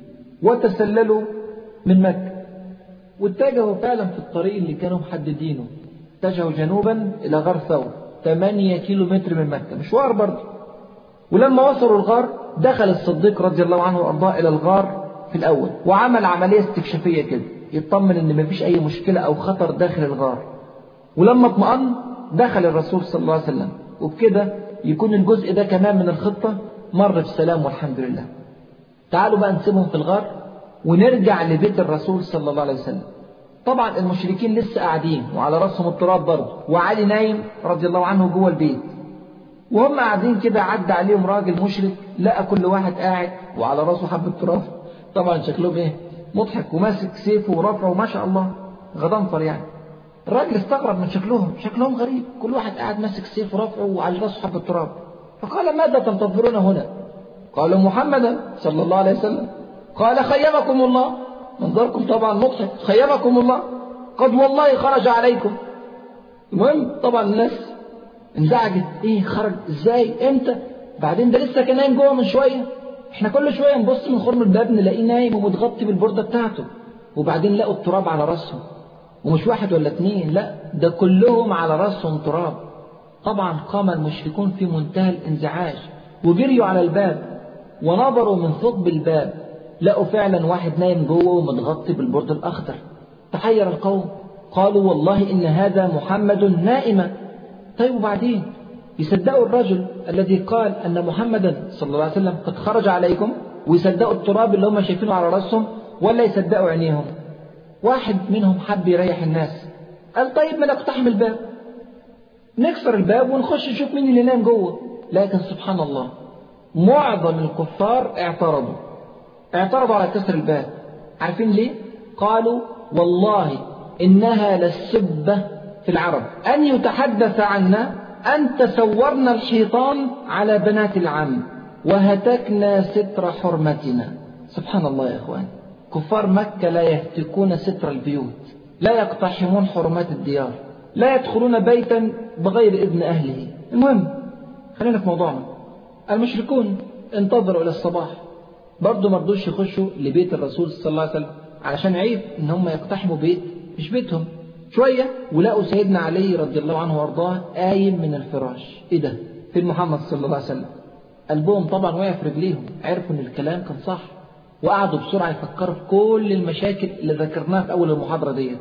S1: وتسللوا من مكة واتجهوا فعلا في الطريق اللي كانوا محددينه اتجهوا جنوبا إلى غار ثور 8 كيلو متر من مكة مشوار برضه ولما وصلوا الغار دخل الصديق رضي الله عنه وأرضاه إلى الغار في الأول وعمل عملية استكشافية كده يطمن إن مفيش أي مشكلة أو خطر داخل الغار ولما اطمأن دخل الرسول صلى الله عليه وسلم وبكده يكون الجزء ده كمان من الخطة مر بسلام والحمد لله تعالوا بقى نسيبهم في الغار ونرجع لبيت الرسول صلى الله عليه وسلم طبعا المشركين لسه قاعدين وعلى راسهم التراب برضه وعلي نايم رضي الله عنه جوه البيت وهم قاعدين كده عدى عليهم راجل مشرك لقى كل واحد قاعد وعلى راسه حبة تراب طبعا شكلهم ايه مضحك وماسك سيفه ورافعه ما شاء الله غضنفر يعني الراجل استغرب من شكلهم شكلهم غريب كل واحد قاعد ماسك سيف ورافعه وعلى راسه حبة تراب فقال ماذا تنتظرون هنا قالوا محمدا صلى الله عليه وسلم قال خيمكم الله منظركم طبعا مضحك خيمكم الله قد والله خرج عليكم المهم طبعا الناس انزعجت ايه خرج ازاي امتى بعدين ده لسه كان نايم جوه من شويه احنا كل شويه نبص من خرم الباب نلاقيه نايم ومتغطي بالبرده بتاعته وبعدين لقوا التراب على راسهم ومش واحد ولا اتنين لا ده كلهم على راسهم تراب طبعا قام المشركون في منتهى الانزعاج وجريوا على الباب ونظروا من ثقب الباب لقوا فعلا واحد نايم جوه ومتغطي بالبرد الأخضر تحير القوم قالوا والله إن هذا محمد نائما طيب وبعدين يصدقوا الرجل الذي قال أن محمدا صلى الله عليه وسلم قد خرج عليكم ويصدقوا التراب اللي هم شايفينه على رأسهم ولا يصدقوا عينيهم واحد منهم حب يريح الناس قال طيب ما نقتحم الباب نكسر الباب ونخش نشوف مين اللي نام جوه لكن سبحان الله معظم الكفار اعترضوا اعترضوا على كسر الباب عارفين ليه قالوا والله إنها للسبة في العرب أن يتحدث عنا أن تسورنا الحيطان على بنات العم وهتكنا ستر حرمتنا سبحان الله يا إخوان كفار مكة لا يهتكون ستر البيوت لا يقتحمون حرمات الديار لا يدخلون بيتا بغير إذن أهله المهم خلينا في موضوعنا المشركون انتظروا إلى الصباح برضه ما رضوش يخشوا لبيت الرسول صلى الله عليه وسلم علشان عيب إن هم يقتحموا بيت مش بيتهم شوية ولقوا سيدنا علي رضي الله عنه وارضاه قايم من الفراش ايه ده في محمد صلى الله عليه وسلم قلبهم طبعا وقع في رجليهم عرفوا ان الكلام كان صح وقعدوا بسرعة يفكروا في كل المشاكل اللي ذكرناها في أول المحاضرة ديت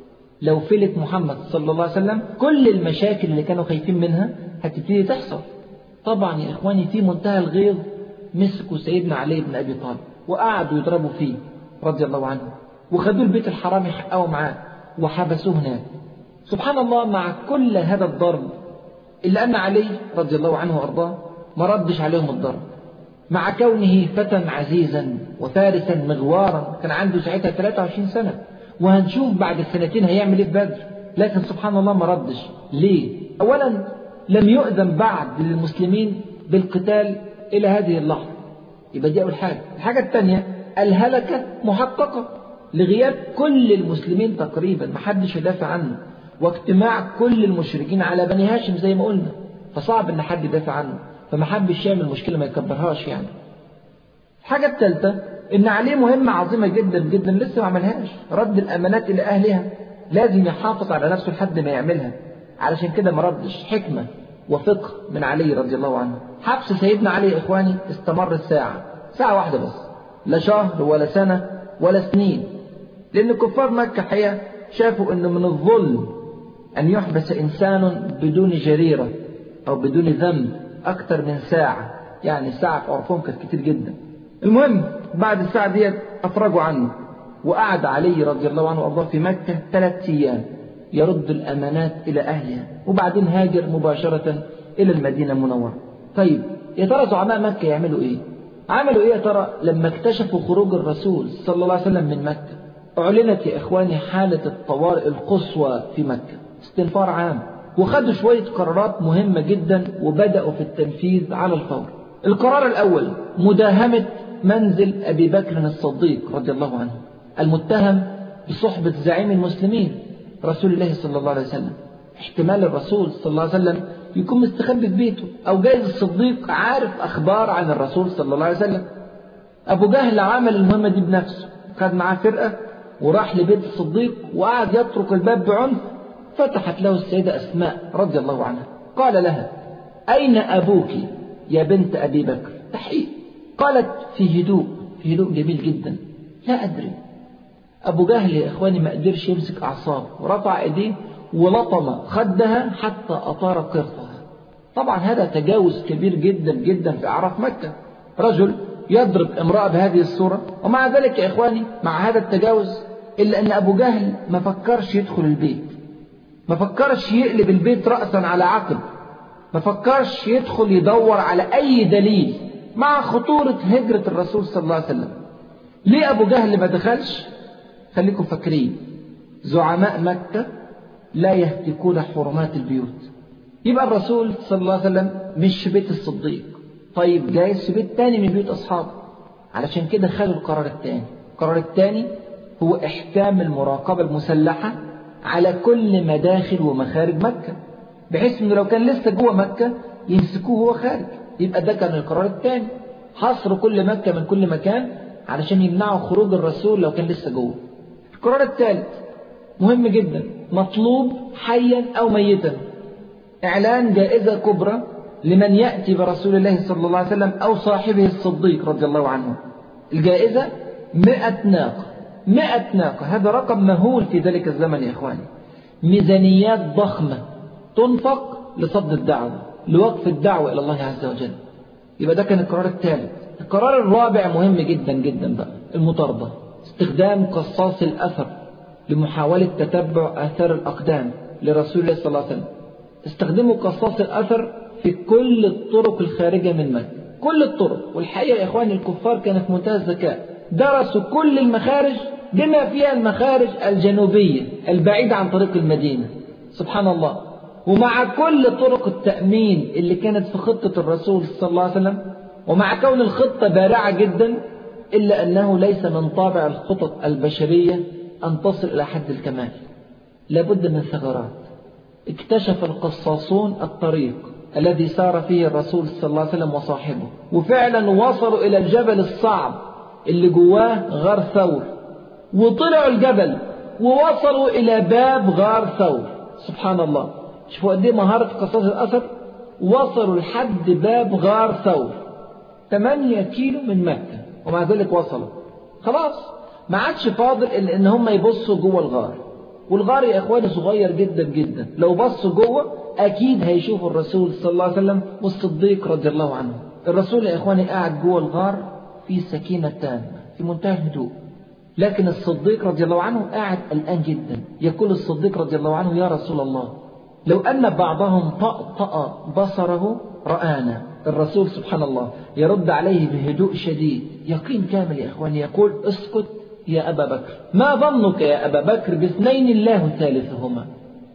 S1: لو فلت محمد صلى الله عليه وسلم كل المشاكل اللي كانوا خايفين منها هتبتدي تحصل طبعا يا إخواني في منتهى الغيظ مسكوا سيدنا علي بن أبي طالب وقعدوا يضربوا فيه رضي الله عنه وخدوه البيت الحرام يحققوا معاه وحبسوه هناك سبحان الله مع كل هذا الضرب إلا أن علي رضي الله عنه وأرضاه ما ردش عليهم الضرب مع كونه فتى عزيزا وفارسا مغوارا كان عنده ساعتها 23 سنة وهنشوف بعد السنتين هيعمل ايه في بدر لكن سبحان الله ما ردش ليه أولا لم يؤذن بعد للمسلمين بالقتال إلى هذه اللحظة يبقى دي أول حاجة الحاجة الثانية الهلكة محققة لغياب كل المسلمين تقريبا محدش يدافع عنه واجتماع كل المشركين على بني هاشم زي ما قلنا فصعب ان حد يدافع عنه فما حبش يعمل مشكله ما يكبرهاش يعني الحاجه الثالثه ان عليه مهمه عظيمه جدا جدا لسه ما عملهاش رد الامانات الى اهلها لازم يحافظ على نفسه لحد ما يعملها علشان كده ما ردش حكمه وفقه من علي رضي الله عنه حبس سيدنا علي يا اخواني استمر ساعه ساعه واحده بس لا شهر ولا سنه ولا سنين لأن كفار مكة حقيقة شافوا أنه من الظلم أن يحبس إنسان بدون جريرة أو بدون ذنب أكثر من ساعة يعني ساعة في عرفهم كانت كتير جدا المهم بعد الساعة ديت أفرجوا عنه وقعد علي رضي الله عنه وأرضاه في مكة ثلاثة أيام يرد الأمانات إلى أهلها وبعدين هاجر مباشرة إلى المدينة المنورة طيب يا ترى زعماء مكة يعملوا إيه؟ عملوا إيه يا ترى لما اكتشفوا خروج الرسول صلى الله عليه وسلم من مكة أعلنت يا إخواني حالة الطوارئ القصوى في مكة استنفار عام وخدوا شوية قرارات مهمة جدا وبدأوا في التنفيذ على الفور القرار الأول مداهمة منزل أبي بكر الصديق رضي الله عنه المتهم بصحبة زعيم المسلمين رسول الله صلى الله عليه وسلم احتمال الرسول صلى الله عليه وسلم يكون مستخبي في بيته أو جايز الصديق عارف أخبار عن الرسول صلى الله عليه وسلم أبو جهل عمل المهمة دي بنفسه خد معاه فرقة وراح لبيت الصديق وقعد يطرق الباب بعنف فتحت له السيدة أسماء رضي الله عنها قال لها أين أبوك يا بنت أبي بكر تحقيق قالت في هدوء في هدوء جميل جدا لا أدري أبو جهل يا إخواني ما قدرش يمسك أعصابه ورفع إيديه ولطم خدها حتى أطار قرطها طبعا هذا تجاوز كبير جدا جدا في أعراف مكة رجل يضرب امرأة بهذه الصورة ومع ذلك يا إخواني مع هذا التجاوز إلا أن أبو جهل ما فكرش يدخل البيت ما فكرش يقلب البيت رأسا على عقب ما فكرش يدخل يدور على أي دليل مع خطورة هجرة الرسول صلى الله عليه وسلم ليه أبو جهل ما دخلش خليكم فاكرين زعماء مكة لا يهتكون حرمات البيوت يبقى الرسول صلى الله عليه وسلم مش في بيت الصديق طيب جايز في بيت تاني من بيوت أصحابه علشان كده خدوا القرار الثاني القرار الثاني هو إحكام المراقبة المسلحة على كل مداخل ومخارج مكة بحيث انه لو كان لسه جوه مكة يمسكوه وهو خارج يبقى ده كان القرار الثاني حصر كل مكة من كل مكان علشان يمنعوا خروج الرسول لو كان لسه جوه القرار الثالث مهم جدا مطلوب حيا أو ميتا إعلان جائزة كبرى لمن يأتي برسول الله صلى الله عليه وسلم أو صاحبه الصديق رضي الله عنه الجائزة مئة ناقة مئة ناقة هذا رقم مهول في ذلك الزمن يا إخواني ميزانيات ضخمة تنفق لصد الدعوة لوقف الدعوة إلى الله عز وجل يبقى ده كان القرار الثالث القرار الرابع مهم جدا جدا بقى المطاردة استخدام قصاص الأثر لمحاولة تتبع آثار الأقدام لرسول الله صلى الله عليه وسلم استخدموا قصاص الأثر في كل الطرق الخارجة من مكة كل الطرق والحقيقة يا إخواني الكفار كانوا في منتهى الذكاء درسوا كل المخارج بما فيها المخارج الجنوبية البعيدة عن طريق المدينة سبحان الله ومع كل طرق التأمين اللي كانت في خطة الرسول صلى الله عليه وسلم ومع كون الخطة بارعة جدا إلا أنه ليس من طابع الخطط البشرية أن تصل إلى حد الكمال لابد من ثغرات اكتشف القصاصون الطريق الذي سار فيه الرسول صلى الله عليه وسلم وصاحبه وفعلا وصلوا إلى الجبل الصعب اللي جواه غار ثور وطلعوا الجبل ووصلوا إلى باب غار ثور سبحان الله شوفوا قد ايه مهارة قصاص الأثر وصلوا لحد باب غار ثور 8 كيلو من مكة ومع ذلك وصلوا خلاص ما عادش فاضل إلا إن هم يبصوا جوه الغار والغار يا إخواني صغير جدا جدا لو بصوا جوه أكيد هيشوفوا الرسول صلى الله عليه وسلم والصديق رضي الله عنه الرسول يا إخواني قاعد جوه الغار في سكينة تامة في منتهى الهدوء لكن الصديق رضي الله عنه قاعد قلقان جدا يقول الصديق رضي الله عنه يا رسول الله لو أن بعضهم طأطأ بصره رآنا الرسول سبحان الله يرد عليه بهدوء شديد يقين كامل يا إخواني يقول اسكت يا أبا بكر ما ظنك يا أبا بكر باثنين الله ثالثهما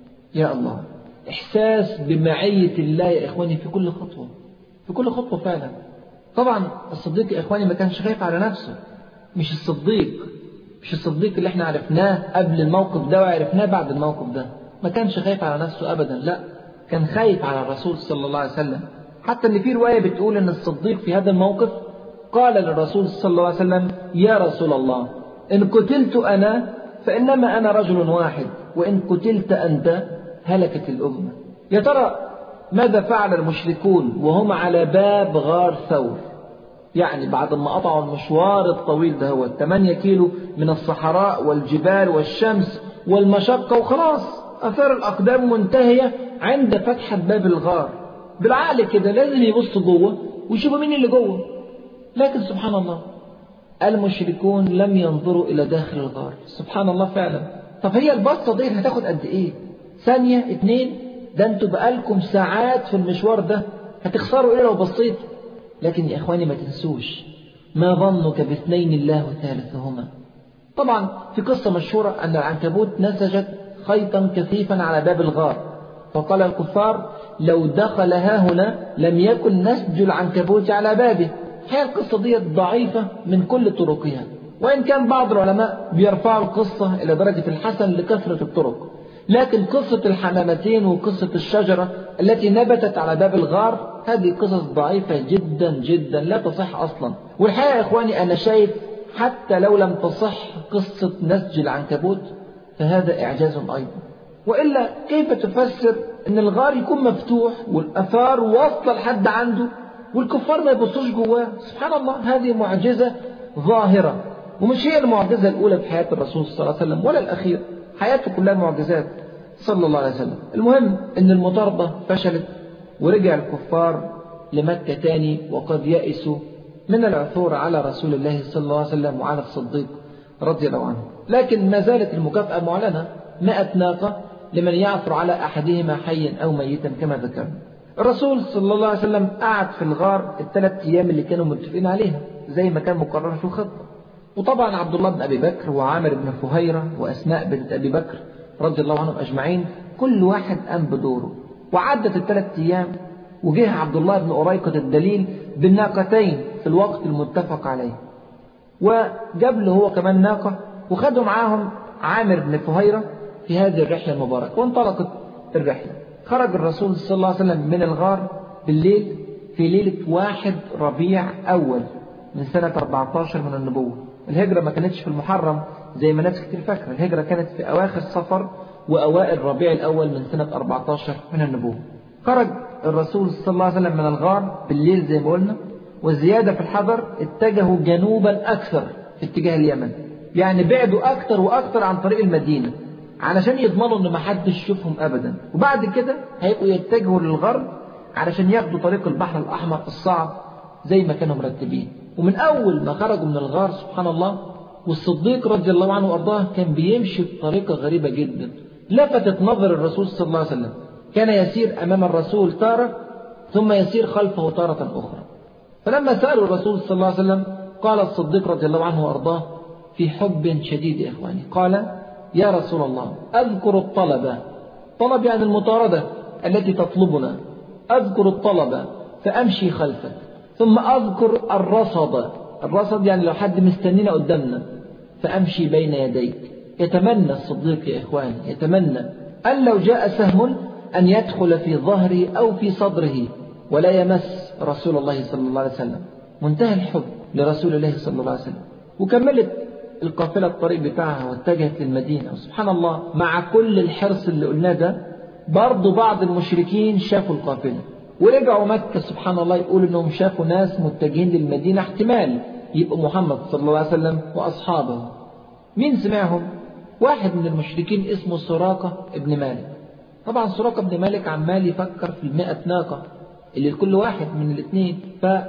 S1: يا الله إحساس بمعية الله يا إخواني في كل خطوة في كل خطوة فعلا طبعا الصديق يا إخواني ما كانش خايف على نفسه مش الصديق مش الصديق اللي احنا عرفناه قبل الموقف ده وعرفناه بعد الموقف ده ما كانش خايف على نفسه أبدا لا كان خايف على الرسول صلى الله عليه وسلم حتى ان في رواية بتقول ان الصديق في هذا الموقف قال للرسول صلى الله عليه وسلم يا رسول الله إن قتلت أنا فإنما أنا رجل واحد وإن قتلت أنت هلكت الأمة يا ترى ماذا فعل المشركون وهم على باب غار ثور يعني بعد ما قطعوا المشوار الطويل ده هو 8 كيلو من الصحراء والجبال والشمس والمشقة وخلاص أثار الأقدام منتهية عند فتحة باب الغار بالعقل كده لازم يبصوا جوه ويشوفوا مين اللي جوه لكن سبحان الله المشركون لم ينظروا إلى داخل الغار سبحان الله فعلا طب هي البصة دي هتاخد قد إيه ثانية اتنين ده انتوا بقالكم ساعات في المشوار ده هتخسروا ايه لو بصيت لكن يا اخواني ما تنسوش ما ظنك باثنين الله ثالثهما طبعا في قصة مشهورة أن العنكبوت نسجت خيطا كثيفا على باب الغار فقال الكفار لو دخل ها هنا لم يكن نسج العنكبوت على بابه هي القصة دي ضعيفة من كل طرقها وإن كان بعض العلماء بيرفعوا القصة إلى درجة الحسن لكثرة الطرق لكن قصة الحمامتين وقصة الشجرة التي نبتت على باب الغار هذه قصص ضعيفة جدا جدا لا تصح أصلا والحقيقة يا إخواني أنا شايف حتى لو لم تصح قصة نسج العنكبوت فهذا إعجاز أيضا وإلا كيف تفسر أن الغار يكون مفتوح والأثار واصلة لحد عنده والكفار ما يبصوش جواه سبحان الله هذه معجزة ظاهرة ومش هي المعجزة الأولى في حياة الرسول صلى الله عليه وسلم ولا الأخير حياته كلها معجزات صلى الله عليه وسلم المهم أن المطاردة فشلت ورجع الكفار لمكة تاني وقد يئسوا من العثور على رسول الله صلى الله عليه وسلم وعلى الصديق رضي الله عنه لكن ما زالت المكافأة معلنة مئة ناقة لمن يعثر على أحدهما حيا أو ميتا كما ذكرنا الرسول صلى الله عليه وسلم قعد في الغار الثلاث أيام اللي كانوا متفقين عليها زي ما كان مقرر في الخطة وطبعا عبد الله بن أبي بكر وعامر بن فهيرة وأسماء بنت أبي بكر رضي الله عنهم أجمعين كل واحد قام بدوره وعدت الثلاث أيام وجه عبد الله بن أريقة الدليل بالناقتين في الوقت المتفق عليه وجاب له هو كمان ناقة وخدوا معاهم عامر بن فهيرة في هذه الرحلة المباركة وانطلقت الرحلة خرج الرسول صلى الله عليه وسلم من الغار بالليل في ليلة واحد ربيع أول من سنة 14 من النبوة الهجرة ما كانتش في المحرم زي ما ناس كتير فاكرة الهجرة كانت في أواخر صفر وأوائل ربيع الأول من سنة 14 من النبوة خرج الرسول صلى الله عليه وسلم من الغار بالليل زي ما قلنا والزيادة في الحذر اتجهوا جنوبا أكثر في اتجاه اليمن يعني بعدوا أكثر وأكثر عن طريق المدينة علشان يضمنوا ان ما حدش يشوفهم ابدا وبعد كده هيبقوا يتجهوا للغرب علشان ياخدوا طريق البحر الاحمر الصعب زي ما كانوا مرتبين ومن اول ما خرجوا من الغار سبحان الله والصديق رضي الله عنه وارضاه كان بيمشي بطريقه غريبه جدا لفتت نظر الرسول صلى الله عليه وسلم كان يسير امام الرسول تاره ثم يسير خلفه تاره اخرى فلما سالوا الرسول صلى الله عليه وسلم قال الصديق رضي الله عنه وارضاه في حب شديد يا اخواني قال يا رسول الله أذكر الطلبة طلب يعني المطاردة التي تطلبنا أذكر الطلبة فأمشي خلفك ثم أذكر الرصد الرصد يعني لو حد مستنينا قدامنا فأمشي بين يديك يتمنى الصديق يا إخواني يتمنى أن لو جاء سهم أن يدخل في ظهره أو في صدره ولا يمس رسول الله صلى الله عليه وسلم منتهى الحب لرسول الله صلى الله عليه وسلم وكملت القافلة الطريق بتاعها واتجهت للمدينة وسبحان الله مع كل الحرص اللي قلناه ده برضه بعض المشركين شافوا القافلة ورجعوا مكة سبحان الله يقولوا انهم شافوا ناس متجهين للمدينة احتمال يبقوا محمد صلى الله عليه وسلم واصحابه مين سمعهم واحد من المشركين اسمه سراقة ابن مالك طبعا سراقة ابن مالك عمال يفكر في المئة ناقة اللي لكل واحد من الاثنين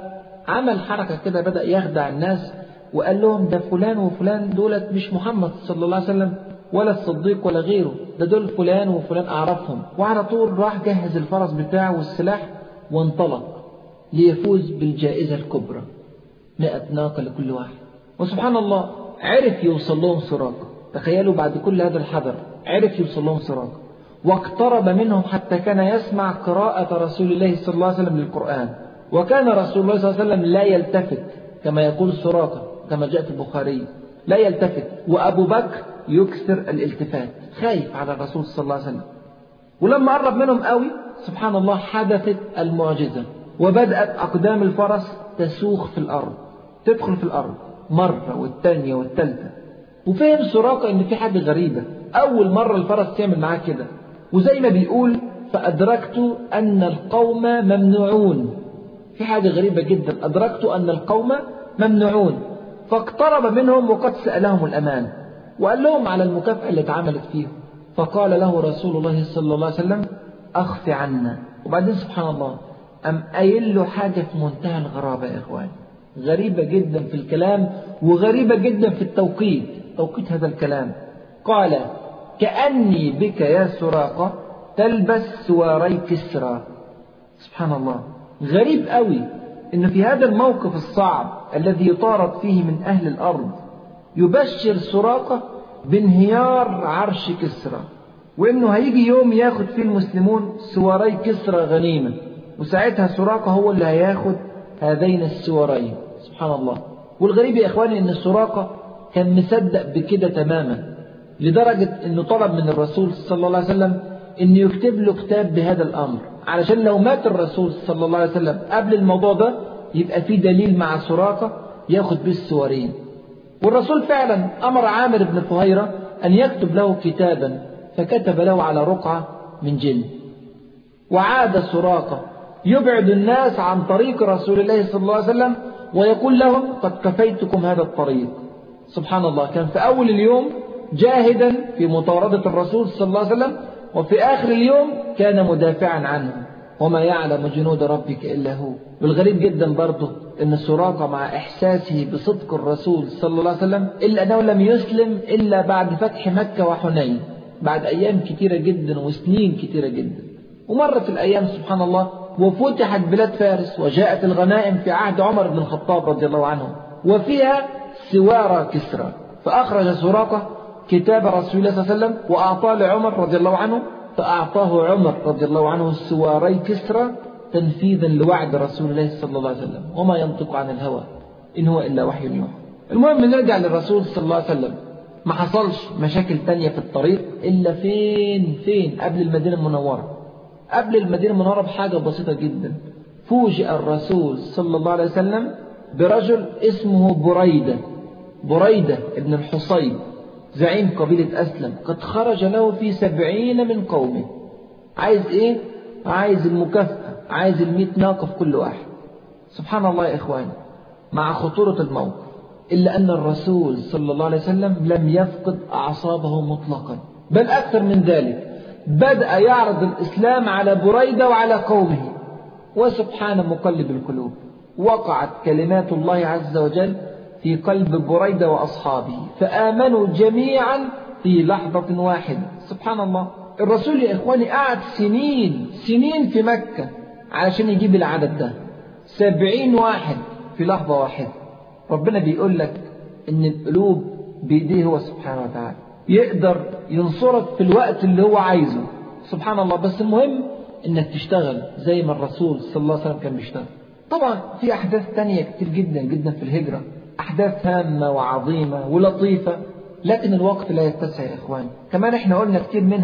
S1: فعمل حركة كده بدأ يخدع الناس وقال لهم ده فلان وفلان دولت مش محمد صلى الله عليه وسلم ولا الصديق ولا غيره ده دول فلان وفلان أعرفهم وعلى طول راح جهز الفرس بتاعه والسلاح وانطلق ليفوز بالجائزة الكبرى مئة ناقة لكل واحد وسبحان الله عرف يوصل لهم سراقة تخيلوا بعد كل هذا الحذر عرف يوصل لهم سراقة واقترب منهم حتى كان يسمع قراءة رسول الله صلى الله عليه وسلم للقرآن وكان رسول الله صلى الله عليه وسلم لا يلتفت كما يقول سراقة كما جاء في البخاري لا يلتفت وأبو بكر يكثر الالتفات خايف على الرسول صلى الله عليه وسلم ولما قرب منهم قوي سبحان الله حدثت المعجزة وبدأت أقدام الفرس تسوخ في الأرض تدخل في الأرض مرة والثانية والثالثة وفهم سراقة إن في حاجة غريبة أول مرة الفرس تعمل معاه كده وزي ما بيقول فأدركت أن القوم ممنوعون في حاجة غريبة جدا أدركت أن القوم ممنوعون فاقترب منهم وقد سألهم الأمان وقال لهم على المكافأة اللي اتعملت فيهم فقال له رسول الله صلى الله عليه وسلم أخف عنا وبعدين سبحان الله أم قايل له حاجة في منتهى الغرابة يا إخوان غريبة جدا في الكلام وغريبة جدا في التوقيت توقيت هذا الكلام قال كأني بك يا سراقة تلبس سواري كسرى سبحان الله غريب قوي إن في هذا الموقف الصعب الذي يطارد فيه من أهل الأرض يبشر سراقة بانهيار عرش كسرى وإنه هيجي يوم ياخد فيه المسلمون سواري كسرى غنيمة وساعتها سراقة هو اللي هياخد هذين السوارين سبحان الله والغريب يا إخواني إن سراقة كان مصدق بكده تماما لدرجة إنه طلب من الرسول صلى الله عليه وسلم إنه يكتب له كتاب بهذا الأمر علشان لو مات الرسول صلى الله عليه وسلم قبل الموضوع ده يبقى في دليل مع سراقة ياخد به السوارين والرسول فعلا أمر عامر بن فهيرة أن يكتب له كتابا فكتب له على رقعة من جلد وعاد سراقة يبعد الناس عن طريق رسول الله صلى الله عليه وسلم ويقول لهم قد كفيتكم هذا الطريق سبحان الله كان في أول اليوم جاهدا في مطاردة الرسول صلى الله عليه وسلم وفي آخر اليوم كان مدافعا عنه وما يعلم جنود ربك إلا هو والغريب جدا برضه أن سراقة مع إحساسه بصدق الرسول صلى الله عليه وسلم إلا أنه لم يسلم إلا بعد فتح مكة وحنين بعد أيام كثيرة جدا وسنين كثيرة جدا ومرت الأيام سبحان الله وفتحت بلاد فارس وجاءت الغنائم في عهد عمر بن الخطاب رضي الله عنه وفيها سوار كسرى فأخرج سراقة كتاب رسول الله صلى الله عليه وسلم وأعطاه لعمر رضي الله عنه فأعطاه عمر رضي الله عنه السواري كسرى تنفيذا لوعد رسول الله صلى الله عليه وسلم وما ينطق عن الهوى إن هو إلا وحي يوحى المهم نرجع للرسول صلى الله عليه وسلم ما حصلش مشاكل تانية في الطريق إلا فين فين قبل المدينة المنورة قبل المدينة المنورة بحاجة بسيطة جدا فوجئ الرسول صلى الله عليه وسلم برجل اسمه بريدة بريدة ابن الحصيب زعيم قبيلة أسلم قد خرج له في سبعين من قومه عايز إيه؟ عايز المكافأة عايز المئة ناقة في كل واحد سبحان الله يا إخواني مع خطورة الموقف إلا أن الرسول صلى الله عليه وسلم لم يفقد أعصابه مطلقا بل أكثر من ذلك بدأ يعرض الإسلام على بريدة وعلى قومه وسبحان مقلب القلوب وقعت كلمات الله عز وجل في قلب بريدة وأصحابه فآمنوا جميعا في لحظة واحدة سبحان الله الرسول يا إخواني قعد سنين سنين في مكة علشان يجيب العدد ده سبعين واحد في لحظة واحدة ربنا بيقول لك إن القلوب بيديه هو سبحانه وتعالى يقدر ينصرك في الوقت اللي هو عايزه سبحان الله بس المهم انك تشتغل زي ما الرسول صلى الله عليه وسلم كان بيشتغل طبعا في احداث تانية كتير جدا جدا في الهجرة احداث هامة وعظيمة ولطيفة لكن الوقت لا يتسع يا اخوان كمان احنا قلنا كتير منها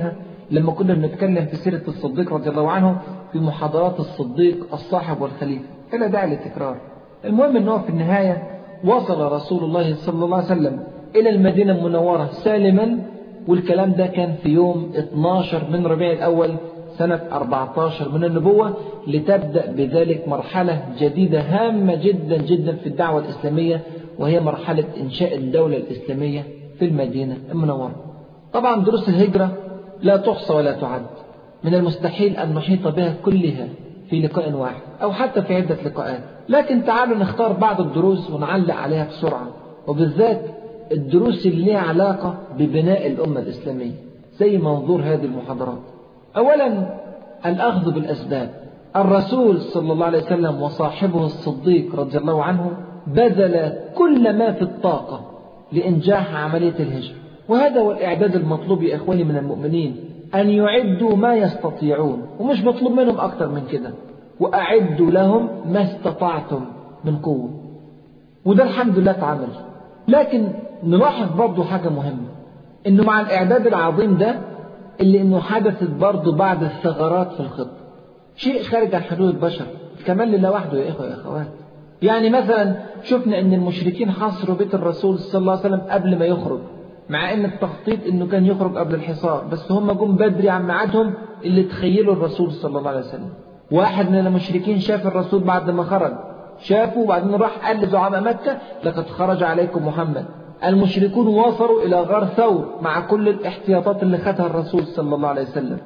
S1: لما كنا بنتكلم في سيرة الصديق رضي الله عنه في محاضرات الصديق الصاحب والخليفة فلا داعي للتكرار المهم أنه في النهاية وصل رسول الله صلى الله عليه وسلم إلى المدينة المنورة سالما والكلام ده كان في يوم 12 من ربيع الأول سنة 14 من النبوة لتبدأ بذلك مرحلة جديدة هامة جدا جدا في الدعوة الإسلامية وهي مرحلة إنشاء الدولة الإسلامية في المدينة المنورة طبعا دروس الهجرة لا تحصى ولا تعد من المستحيل أن نحيط بها كلها في لقاء واحد أو حتى في عدة لقاءات لكن تعالوا نختار بعض الدروس ونعلق عليها بسرعة وبالذات الدروس اللي لها علاقة ببناء الأمة الإسلامية زي منظور هذه المحاضرات أولا الأخذ بالأسباب الرسول صلى الله عليه وسلم وصاحبه الصديق رضي الله عنه بذل كل ما في الطاقة لإنجاح عملية الهجرة وهذا هو الإعداد المطلوب يا إخواني من المؤمنين أن يعدوا ما يستطيعون ومش مطلوب منهم أكثر من كده وأعدوا لهم ما استطعتم من قوة وده الحمد لله اتعمل لكن نلاحظ برضه حاجة مهمة إنه مع الإعداد العظيم ده اللي إنه حدثت برضه بعض الثغرات في الخطة شيء خارج عن حدود البشر كمان لله وحده يا إخوة يا أخوات يعني مثلا شفنا إن المشركين حاصروا بيت الرسول صلى الله عليه وسلم قبل ما يخرج مع ان التخطيط انه كان يخرج قبل الحصار بس هم جم بدري عن ميعادهم اللي تخيلوا الرسول صلى الله عليه وسلم واحد من المشركين شاف الرسول بعد ما خرج شافه وبعدين راح قال لزعماء مكة لقد خرج عليكم محمد المشركون وصلوا إلى غار ثور مع كل الاحتياطات اللي خدها الرسول صلى الله عليه وسلم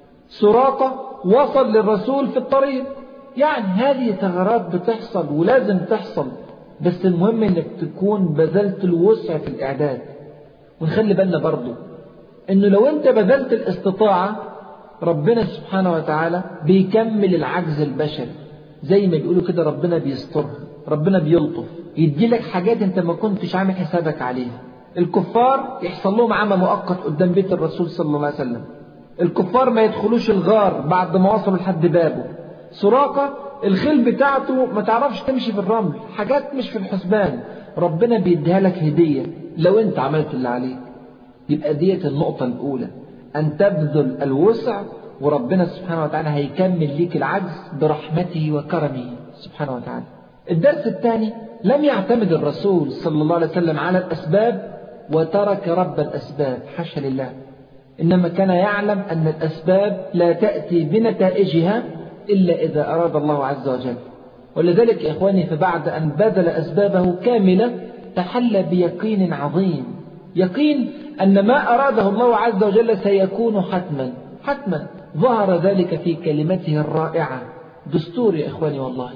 S1: سراقة وصل للرسول في الطريق يعني هذه ثغرات بتحصل ولازم تحصل بس المهم انك تكون بذلت الوسع في الاعداد ونخلي بالنا برضو انه لو انت بذلت الاستطاعة ربنا سبحانه وتعالى بيكمل العجز البشري زي ما بيقولوا كده ربنا بيسترها ربنا بيلطف يدي لك حاجات انت ما كنتش عامل حسابك عليها الكفار يحصل لهم عمى مؤقت قدام بيت الرسول صلى الله عليه وسلم الكفار ما يدخلوش الغار بعد ما وصلوا لحد بابه سراقة الخيل بتاعته ما تعرفش تمشي في الرمل حاجات مش في الحسبان ربنا بيديها لك هدية لو انت عملت اللي عليك يبقى ديت النقطة الأولى أن تبذل الوسع وربنا سبحانه وتعالى هيكمل ليك العجز برحمته وكرمه سبحانه وتعالى الدرس الثاني لم يعتمد الرسول صلى الله عليه وسلم على الأسباب وترك رب الأسباب حاشا لله إنما كان يعلم أن الأسباب لا تأتي بنتائجها إلا إذا أراد الله عز وجل ولذلك يا إخواني فبعد أن بذل أسبابه كاملة تحلى بيقين عظيم يقين أن ما أراده الله عز وجل سيكون حتما حتما ظهر ذلك في كلمته الرائعة دستور يا إخواني والله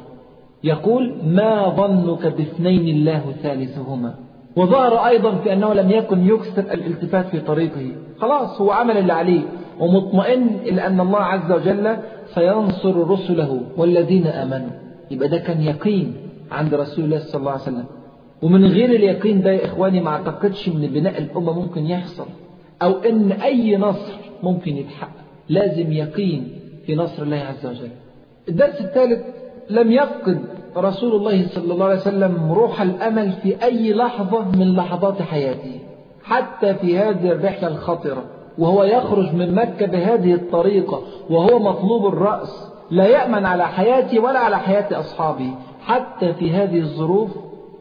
S1: يقول ما ظنك باثنين الله ثالثهما وظهر أيضا في أنه لم يكن يكثر الالتفات في طريقه خلاص هو عمل اللي عليه ومطمئن إلى أن الله عز وجل سينصر رسله والذين آمنوا يبقى ده كان يقين عند رسول الله صلى الله عليه وسلم ومن غير اليقين ده يا إخواني ما أعتقدش إن بناء الأمة ممكن يحصل أو إن أي نصر ممكن يتحقق لازم يقين في نصر الله عز وجل الدرس الثالث لم يفقد رسول الله صلى الله عليه وسلم روح الأمل في أي لحظة من لحظات حياته حتى في هذه الرحلة الخطرة وهو يخرج من مكة بهذه الطريقة وهو مطلوب الرأس لا يأمن على حياته ولا على حياة أصحابه حتى في هذه الظروف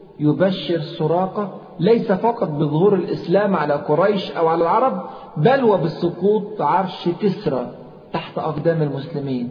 S1: يبشر سراقة ليس فقط بظهور الإسلام على قريش أو على العرب بل وبسقوط عرش كسرى تحت أقدام المسلمين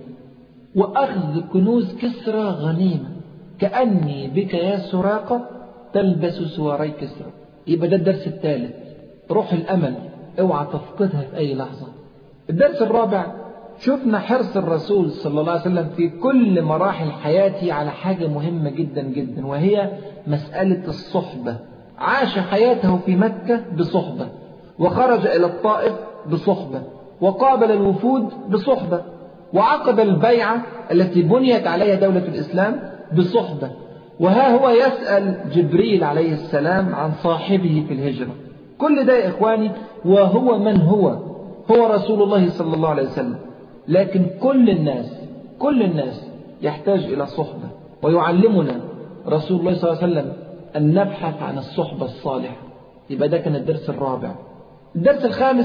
S1: وأخذ كنوز كسرى غنيمة كأني بك يا سراقة تلبس سواري كسرى يبقى ده الدرس الثالث روح الأمل اوعى تفقدها في أي لحظة الدرس الرابع شفنا حرص الرسول صلى الله عليه وسلم في كل مراحل حياته على حاجة مهمة جدا جدا وهي مسألة الصحبة عاش حياته في مكة بصحبة وخرج إلى الطائف بصحبة وقابل الوفود بصحبة وعقد البيعة التي بنيت عليها دولة الإسلام بصحبة وها هو يسأل جبريل عليه السلام عن صاحبه في الهجرة كل ده يا إخواني وهو من هو هو رسول الله صلى الله عليه وسلم لكن كل الناس كل الناس يحتاج إلى صحبة ويعلمنا رسول الله صلى الله عليه وسلم أن نبحث عن الصحبة الصالحة يبقى ده كان الدرس الرابع الدرس الخامس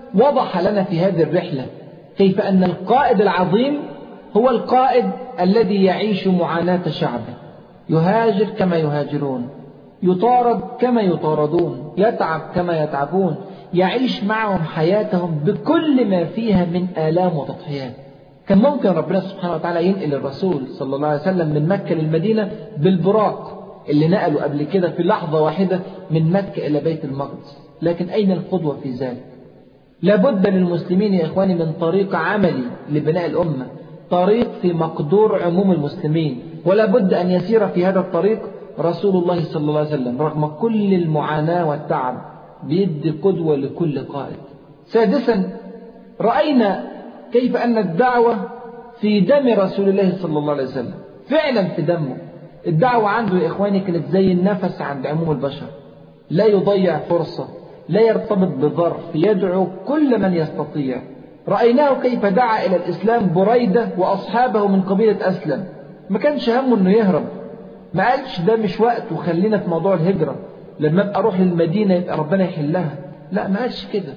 S1: وضح لنا في هذه الرحلة كيف أن القائد العظيم هو القائد الذي يعيش معاناة شعبه يهاجر كما يهاجرون يطارد كما يطاردون يتعب كما يتعبون يعيش معهم حياتهم بكل ما فيها من آلام وتضحيات كان ممكن ربنا سبحانه وتعالى ينقل الرسول صلى الله عليه وسلم من مكة للمدينة بالبراق اللي نقلوا قبل كده في لحظة واحدة من مكة إلى بيت المقدس لكن أين القدوة في ذلك لابد للمسلمين يا إخواني من طريق عملي لبناء الأمة طريق في مقدور عموم المسلمين ولا بد أن يسير في هذا الطريق رسول الله صلى الله عليه وسلم رغم كل المعاناة والتعب بيدي قدوة لكل قائد سادسا رأينا كيف أن الدعوة في دم رسول الله صلى الله عليه وسلم فعلا في دمه الدعوة عنده يا إخواني كانت زي النفس عند عموم البشر لا يضيع فرصة لا يرتبط بظرف يدعو كل من يستطيع رأيناه كيف دعا إلى الإسلام بريدة وأصحابه من قبيلة أسلم ما كانش همه أنه يهرب ما قالش ده مش وقت وخلينا في موضوع الهجرة لما ابقى اروح للمدينة يبقى ربنا يحلها لا ما قالش كده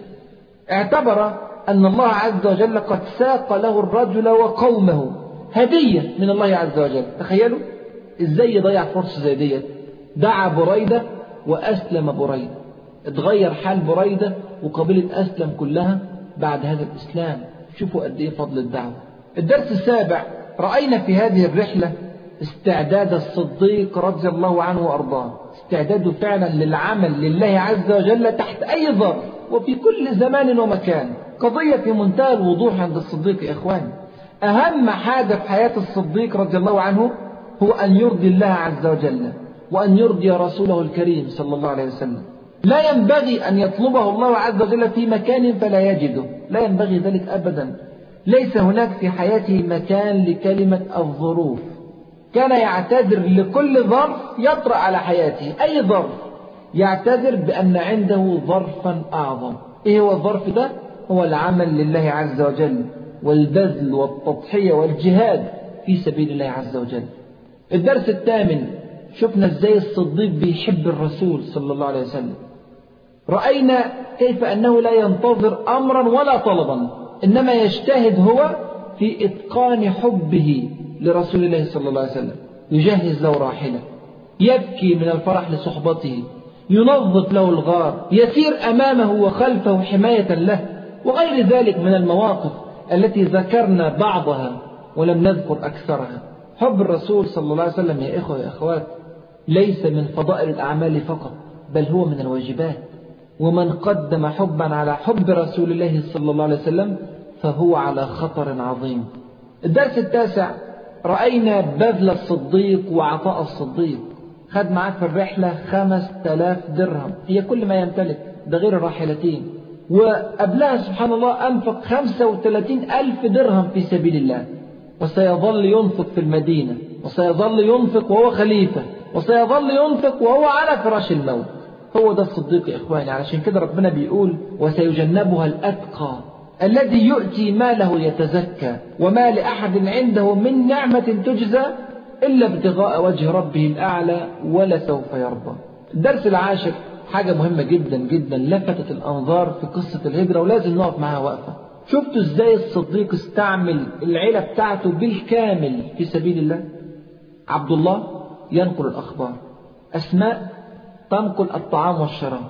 S1: اعتبر أن الله عز وجل قد ساق له الرجل وقومه هدية من الله عز وجل تخيلوا ازاي يضيع فرصة زي ديت دعا بريدة وأسلم بريدة اتغير حال بريدة وقبيلة أسلم كلها بعد هذا الإسلام شوفوا قد إيه فضل الدعوة الدرس السابع رأينا في هذه الرحلة استعداد الصديق رضي الله عنه وأرضاه استعداده فعلا للعمل لله عز وجل تحت أي ظرف وفي كل زمان ومكان قضية في منتهى الوضوح عند الصديق يا إخواني أهم حاجة في حياة الصديق رضي الله عنه هو أن يرضي الله عز وجل وأن يرضي رسوله الكريم صلى الله عليه وسلم لا ينبغي أن يطلبه الله عز وجل في مكان فلا يجده لا ينبغي ذلك أبدا ليس هناك في حياته مكان لكلمة الظروف كان يعتذر لكل ظرف يطرأ على حياته أي ظرف يعتذر بأن عنده ظرفا أعظم إيه هو الظرف ده؟ هو العمل لله عز وجل والبذل والتضحية والجهاد في سبيل الله عز وجل الدرس الثامن شفنا ازاي الصديق بيحب الرسول صلى الله عليه وسلم رأينا كيف أنه لا ينتظر أمرا ولا طلبا إنما يجتهد هو في إتقان حبه لرسول الله صلى الله عليه وسلم يجهز له راحلة يبكي من الفرح لصحبته ينظف له الغار يسير أمامه وخلفه حماية له وغير ذلك من المواقف التي ذكرنا بعضها ولم نذكر أكثرها حب الرسول صلى الله عليه وسلم يا إخوة يا أخوات ليس من فضائل الأعمال فقط بل هو من الواجبات ومن قدم حبا على حب رسول الله صلى الله عليه وسلم فهو على خطر عظيم الدرس التاسع رأينا بذل الصديق وعطاء الصديق خد معاه في الرحلة خمس تلاف درهم هي كل ما يمتلك ده غير الراحلتين وقبلها سبحان الله أنفق خمسة وثلاثين ألف درهم في سبيل الله وسيظل ينفق في المدينة وسيظل ينفق وهو خليفة وسيظل ينفق وهو على فراش الموت هو ده الصديق يا إخواني علشان كده ربنا بيقول وسيجنبها الأتقى الذي يؤتي ماله يتزكى وما لأحد عنده من نعمة تجزى إلا ابتغاء وجه ربه الأعلى ولسوف يرضى الدرس العاشر حاجة مهمة جدا جدا لفتت الأنظار في قصة الهجرة ولازم نقف معاها وقفة شفتوا ازاي الصديق استعمل العيلة بتاعته بالكامل في سبيل الله عبد الله ينقل الأخبار أسماء تنقل الطعام والشراب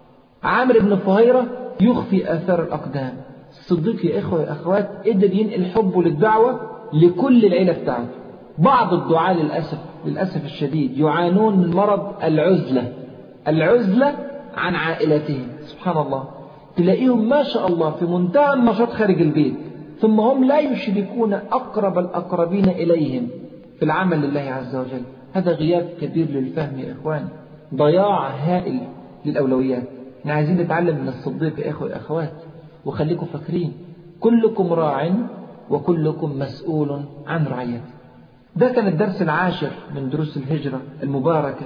S1: عامر بن فهيرة يخفي آثار الأقدام الصديق يا إخوة يا أخوات قدر ينقل حبه للدعوة لكل العيلة بتاعته بعض الدعاة للأسف للأسف الشديد يعانون من مرض العزلة العزلة عن عائلتهم سبحان الله تلاقيهم ما شاء الله في منتهى النشاط خارج البيت ثم هم لا يشركون أقرب الأقربين إليهم في العمل لله عز وجل هذا غياب كبير للفهم يا إخواني ضياع هائل للأولويات احنا عايزين نتعلم من الصديق يا إخوة يا أخوات وخليكم فاكرين كلكم راع وكلكم مسؤول عن رعيته ده كان الدرس العاشر من دروس الهجرة المباركة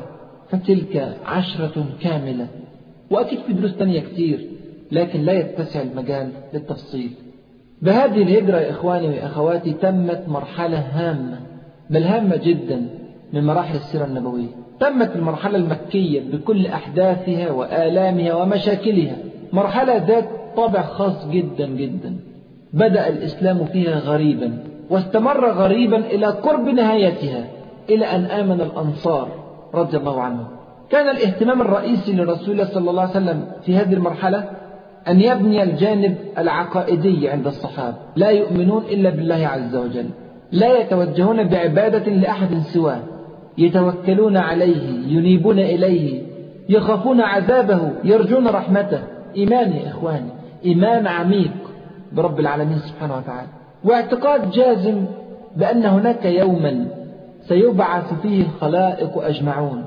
S1: فتلك عشرة كاملة وأكيد في دروس تانية كتير لكن لا يتسع المجال للتفصيل بهذه الهجرة يا إخواني وأخواتي تمت مرحلة هامة بل هامة جدا من مراحل السيرة النبوية تمت المرحلة المكية بكل أحداثها وآلامها ومشاكلها مرحلة ذات طابع خاص جدا جدا بدأ الإسلام فيها غريبا واستمر غريبا إلى قرب نهايتها إلى أن آمن الأنصار رضي الله عنهم كان الاهتمام الرئيسي لرسول الله صلى الله عليه وسلم في هذه المرحلة أن يبني الجانب العقائدي عند الصحابة لا يؤمنون إلا بالله عز وجل لا يتوجهون بعبادة لأحد سواه يتوكلون عليه ينيبون إليه يخافون عذابه يرجون رحمته إيمان يا إخواني إيمان عميق برب العالمين سبحانه وتعالى واعتقاد جازم بأن هناك يوما سيبعث فيه الخلائق أجمعون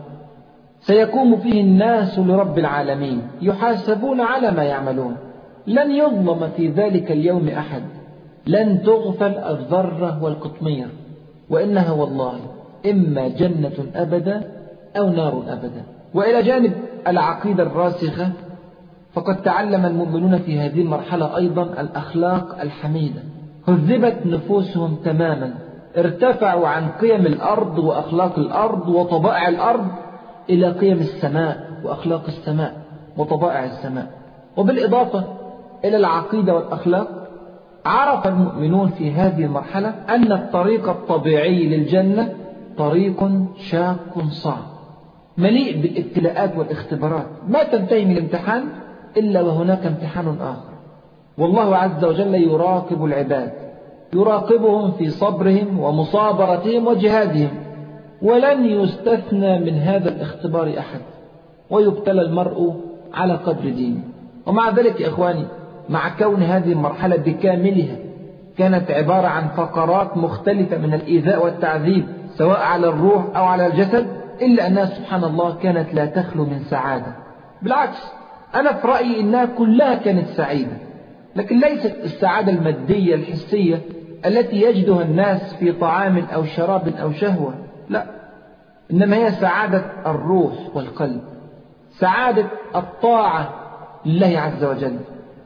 S1: سيقوم فيه الناس لرب العالمين يحاسبون على ما يعملون لن يظلم في ذلك اليوم أحد لن تغفل الذرة والقطمير وإنها والله إما جنة أبدا أو نار أبدا وإلى جانب العقيدة الراسخة فقد تعلم المؤمنون في هذه المرحلة أيضا الأخلاق الحميدة هذبت نفوسهم تماما ارتفعوا عن قيم الأرض وأخلاق الأرض وطبائع الأرض إلى قيم السماء وأخلاق السماء وطبائع السماء وبالإضافة إلى العقيدة والأخلاق عرف المؤمنون في هذه المرحلة أن الطريق الطبيعي للجنة طريق شاق صعب مليء بالابتلاءات والاختبارات ما تنتهي من الامتحان إلا وهناك امتحان آخر والله عز وجل يراقب العباد يراقبهم في صبرهم ومصابرتهم وجهادهم ولن يستثنى من هذا الاختبار أحد ويبتلى المرء على قدر دينه ومع ذلك يا إخواني مع كون هذه المرحلة بكاملها كانت عبارة عن فقرات مختلفة من الإيذاء والتعذيب سواء على الروح أو على الجسد إلا أنها سبحان الله كانت لا تخلو من سعادة بالعكس أنا في رأيي إنها كلها كانت سعيدة لكن ليست السعادة المادية الحسية التي يجدها الناس في طعام أو شراب أو شهوة لا إنما هي سعادة الروح والقلب سعادة الطاعة لله عز وجل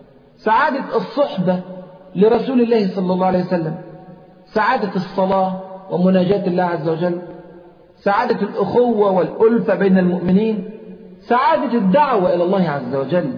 S1: سعادة الصحبة لرسول الله صلى الله عليه وسلم سعادة الصلاة ومناجاة الله عز وجل سعادة الأخوة والألفة بين المؤمنين سعادة الدعوة إلى الله عز وجل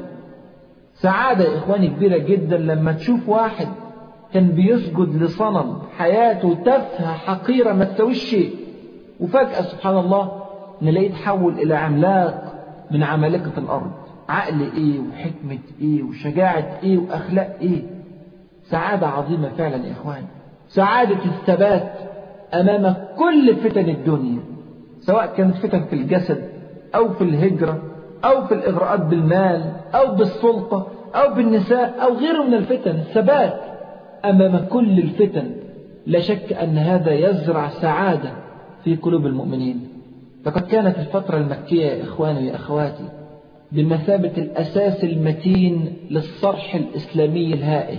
S1: سعادة يا إخواني كبيرة جدا لما تشوف واحد كان بيسجد لصنم حياته تافهة حقيرة ما تسويش شيء وفجأة سبحان الله نلاقيه تحول إلى عملاق من عمالقة الأرض عقل إيه وحكمة إيه وشجاعة إيه وأخلاق إيه سعادة عظيمة فعلا يا إخواني سعادة الثبات أمام كل فتن الدنيا سواء كانت فتن في الجسد أو في الهجرة أو في الإغراءات بالمال أو بالسلطة أو بالنساء أو غيره من الفتن الثبات أمام كل الفتن لا شك أن هذا يزرع سعادة في قلوب المؤمنين لقد كانت الفترة المكية يا إخواني يا أخواتي بمثابة الأساس المتين للصرح الإسلامي الهائل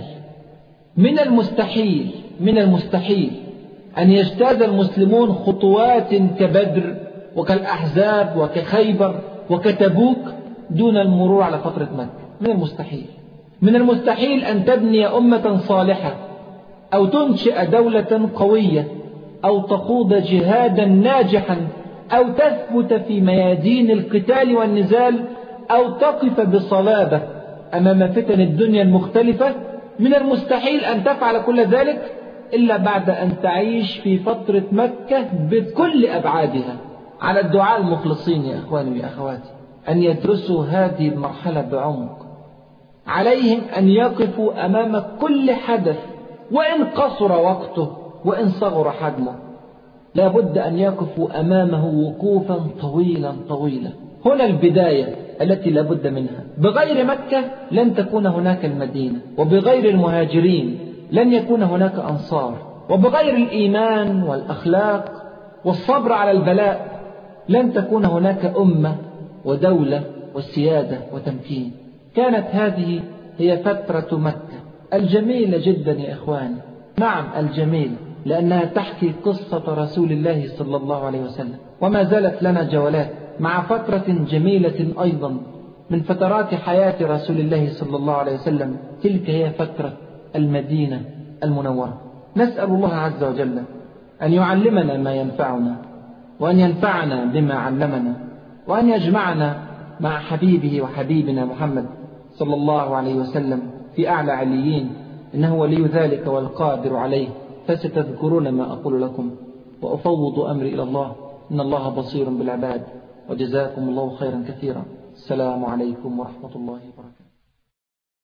S1: من المستحيل من المستحيل أن يجتاز المسلمون خطوات كبدر وكالأحزاب وكخيبر وكتبوك دون المرور على فترة مكة من المستحيل من المستحيل أن تبني أمة صالحة أو تنشئ دولة قوية أو تخوض جهادا ناجحا أو تثبت في ميادين القتال والنزال أو تقف بصلابة أمام فتن الدنيا المختلفة من المستحيل أن تفعل كل ذلك إلا بعد أن تعيش في فترة مكة بكل أبعادها على الدعاء المخلصين يا إخواني ويا أخواتي أن يدرسوا هذه المرحلة بعمق عليهم أن يقفوا أمام كل حدث وإن قصر وقته وإن صغر حجمه لا بد أن يقفوا أمامه وقوفا طويلا طويلا هنا البداية التي لا بد منها بغير مكة لن تكون هناك المدينة وبغير المهاجرين لن يكون هناك أنصار وبغير الإيمان والأخلاق والصبر على البلاء لن تكون هناك أمة ودولة وسيادة وتمكين كانت هذه هي فترة مكة الجميلة جدا يا إخواني نعم الجميلة لأنها تحكي قصة رسول الله صلى الله عليه وسلم وما زالت لنا جولات مع فترة جميلة أيضا من فترات حياة رسول الله صلى الله عليه وسلم تلك هي فترة المدينة المنورة نسأل الله عز وجل أن يعلمنا ما ينفعنا وأن ينفعنا بما علمنا وأن يجمعنا مع حبيبه وحبيبنا محمد صلى الله عليه وسلم في أعلى عليين إنه ولي ذلك والقادر عليه فستذكرون ما أقول لكم وأفوض أمري إلى الله إن الله بصير بالعباد وجزاكم الله خيرا كثيرا السلام عليكم ورحمة الله وبركاته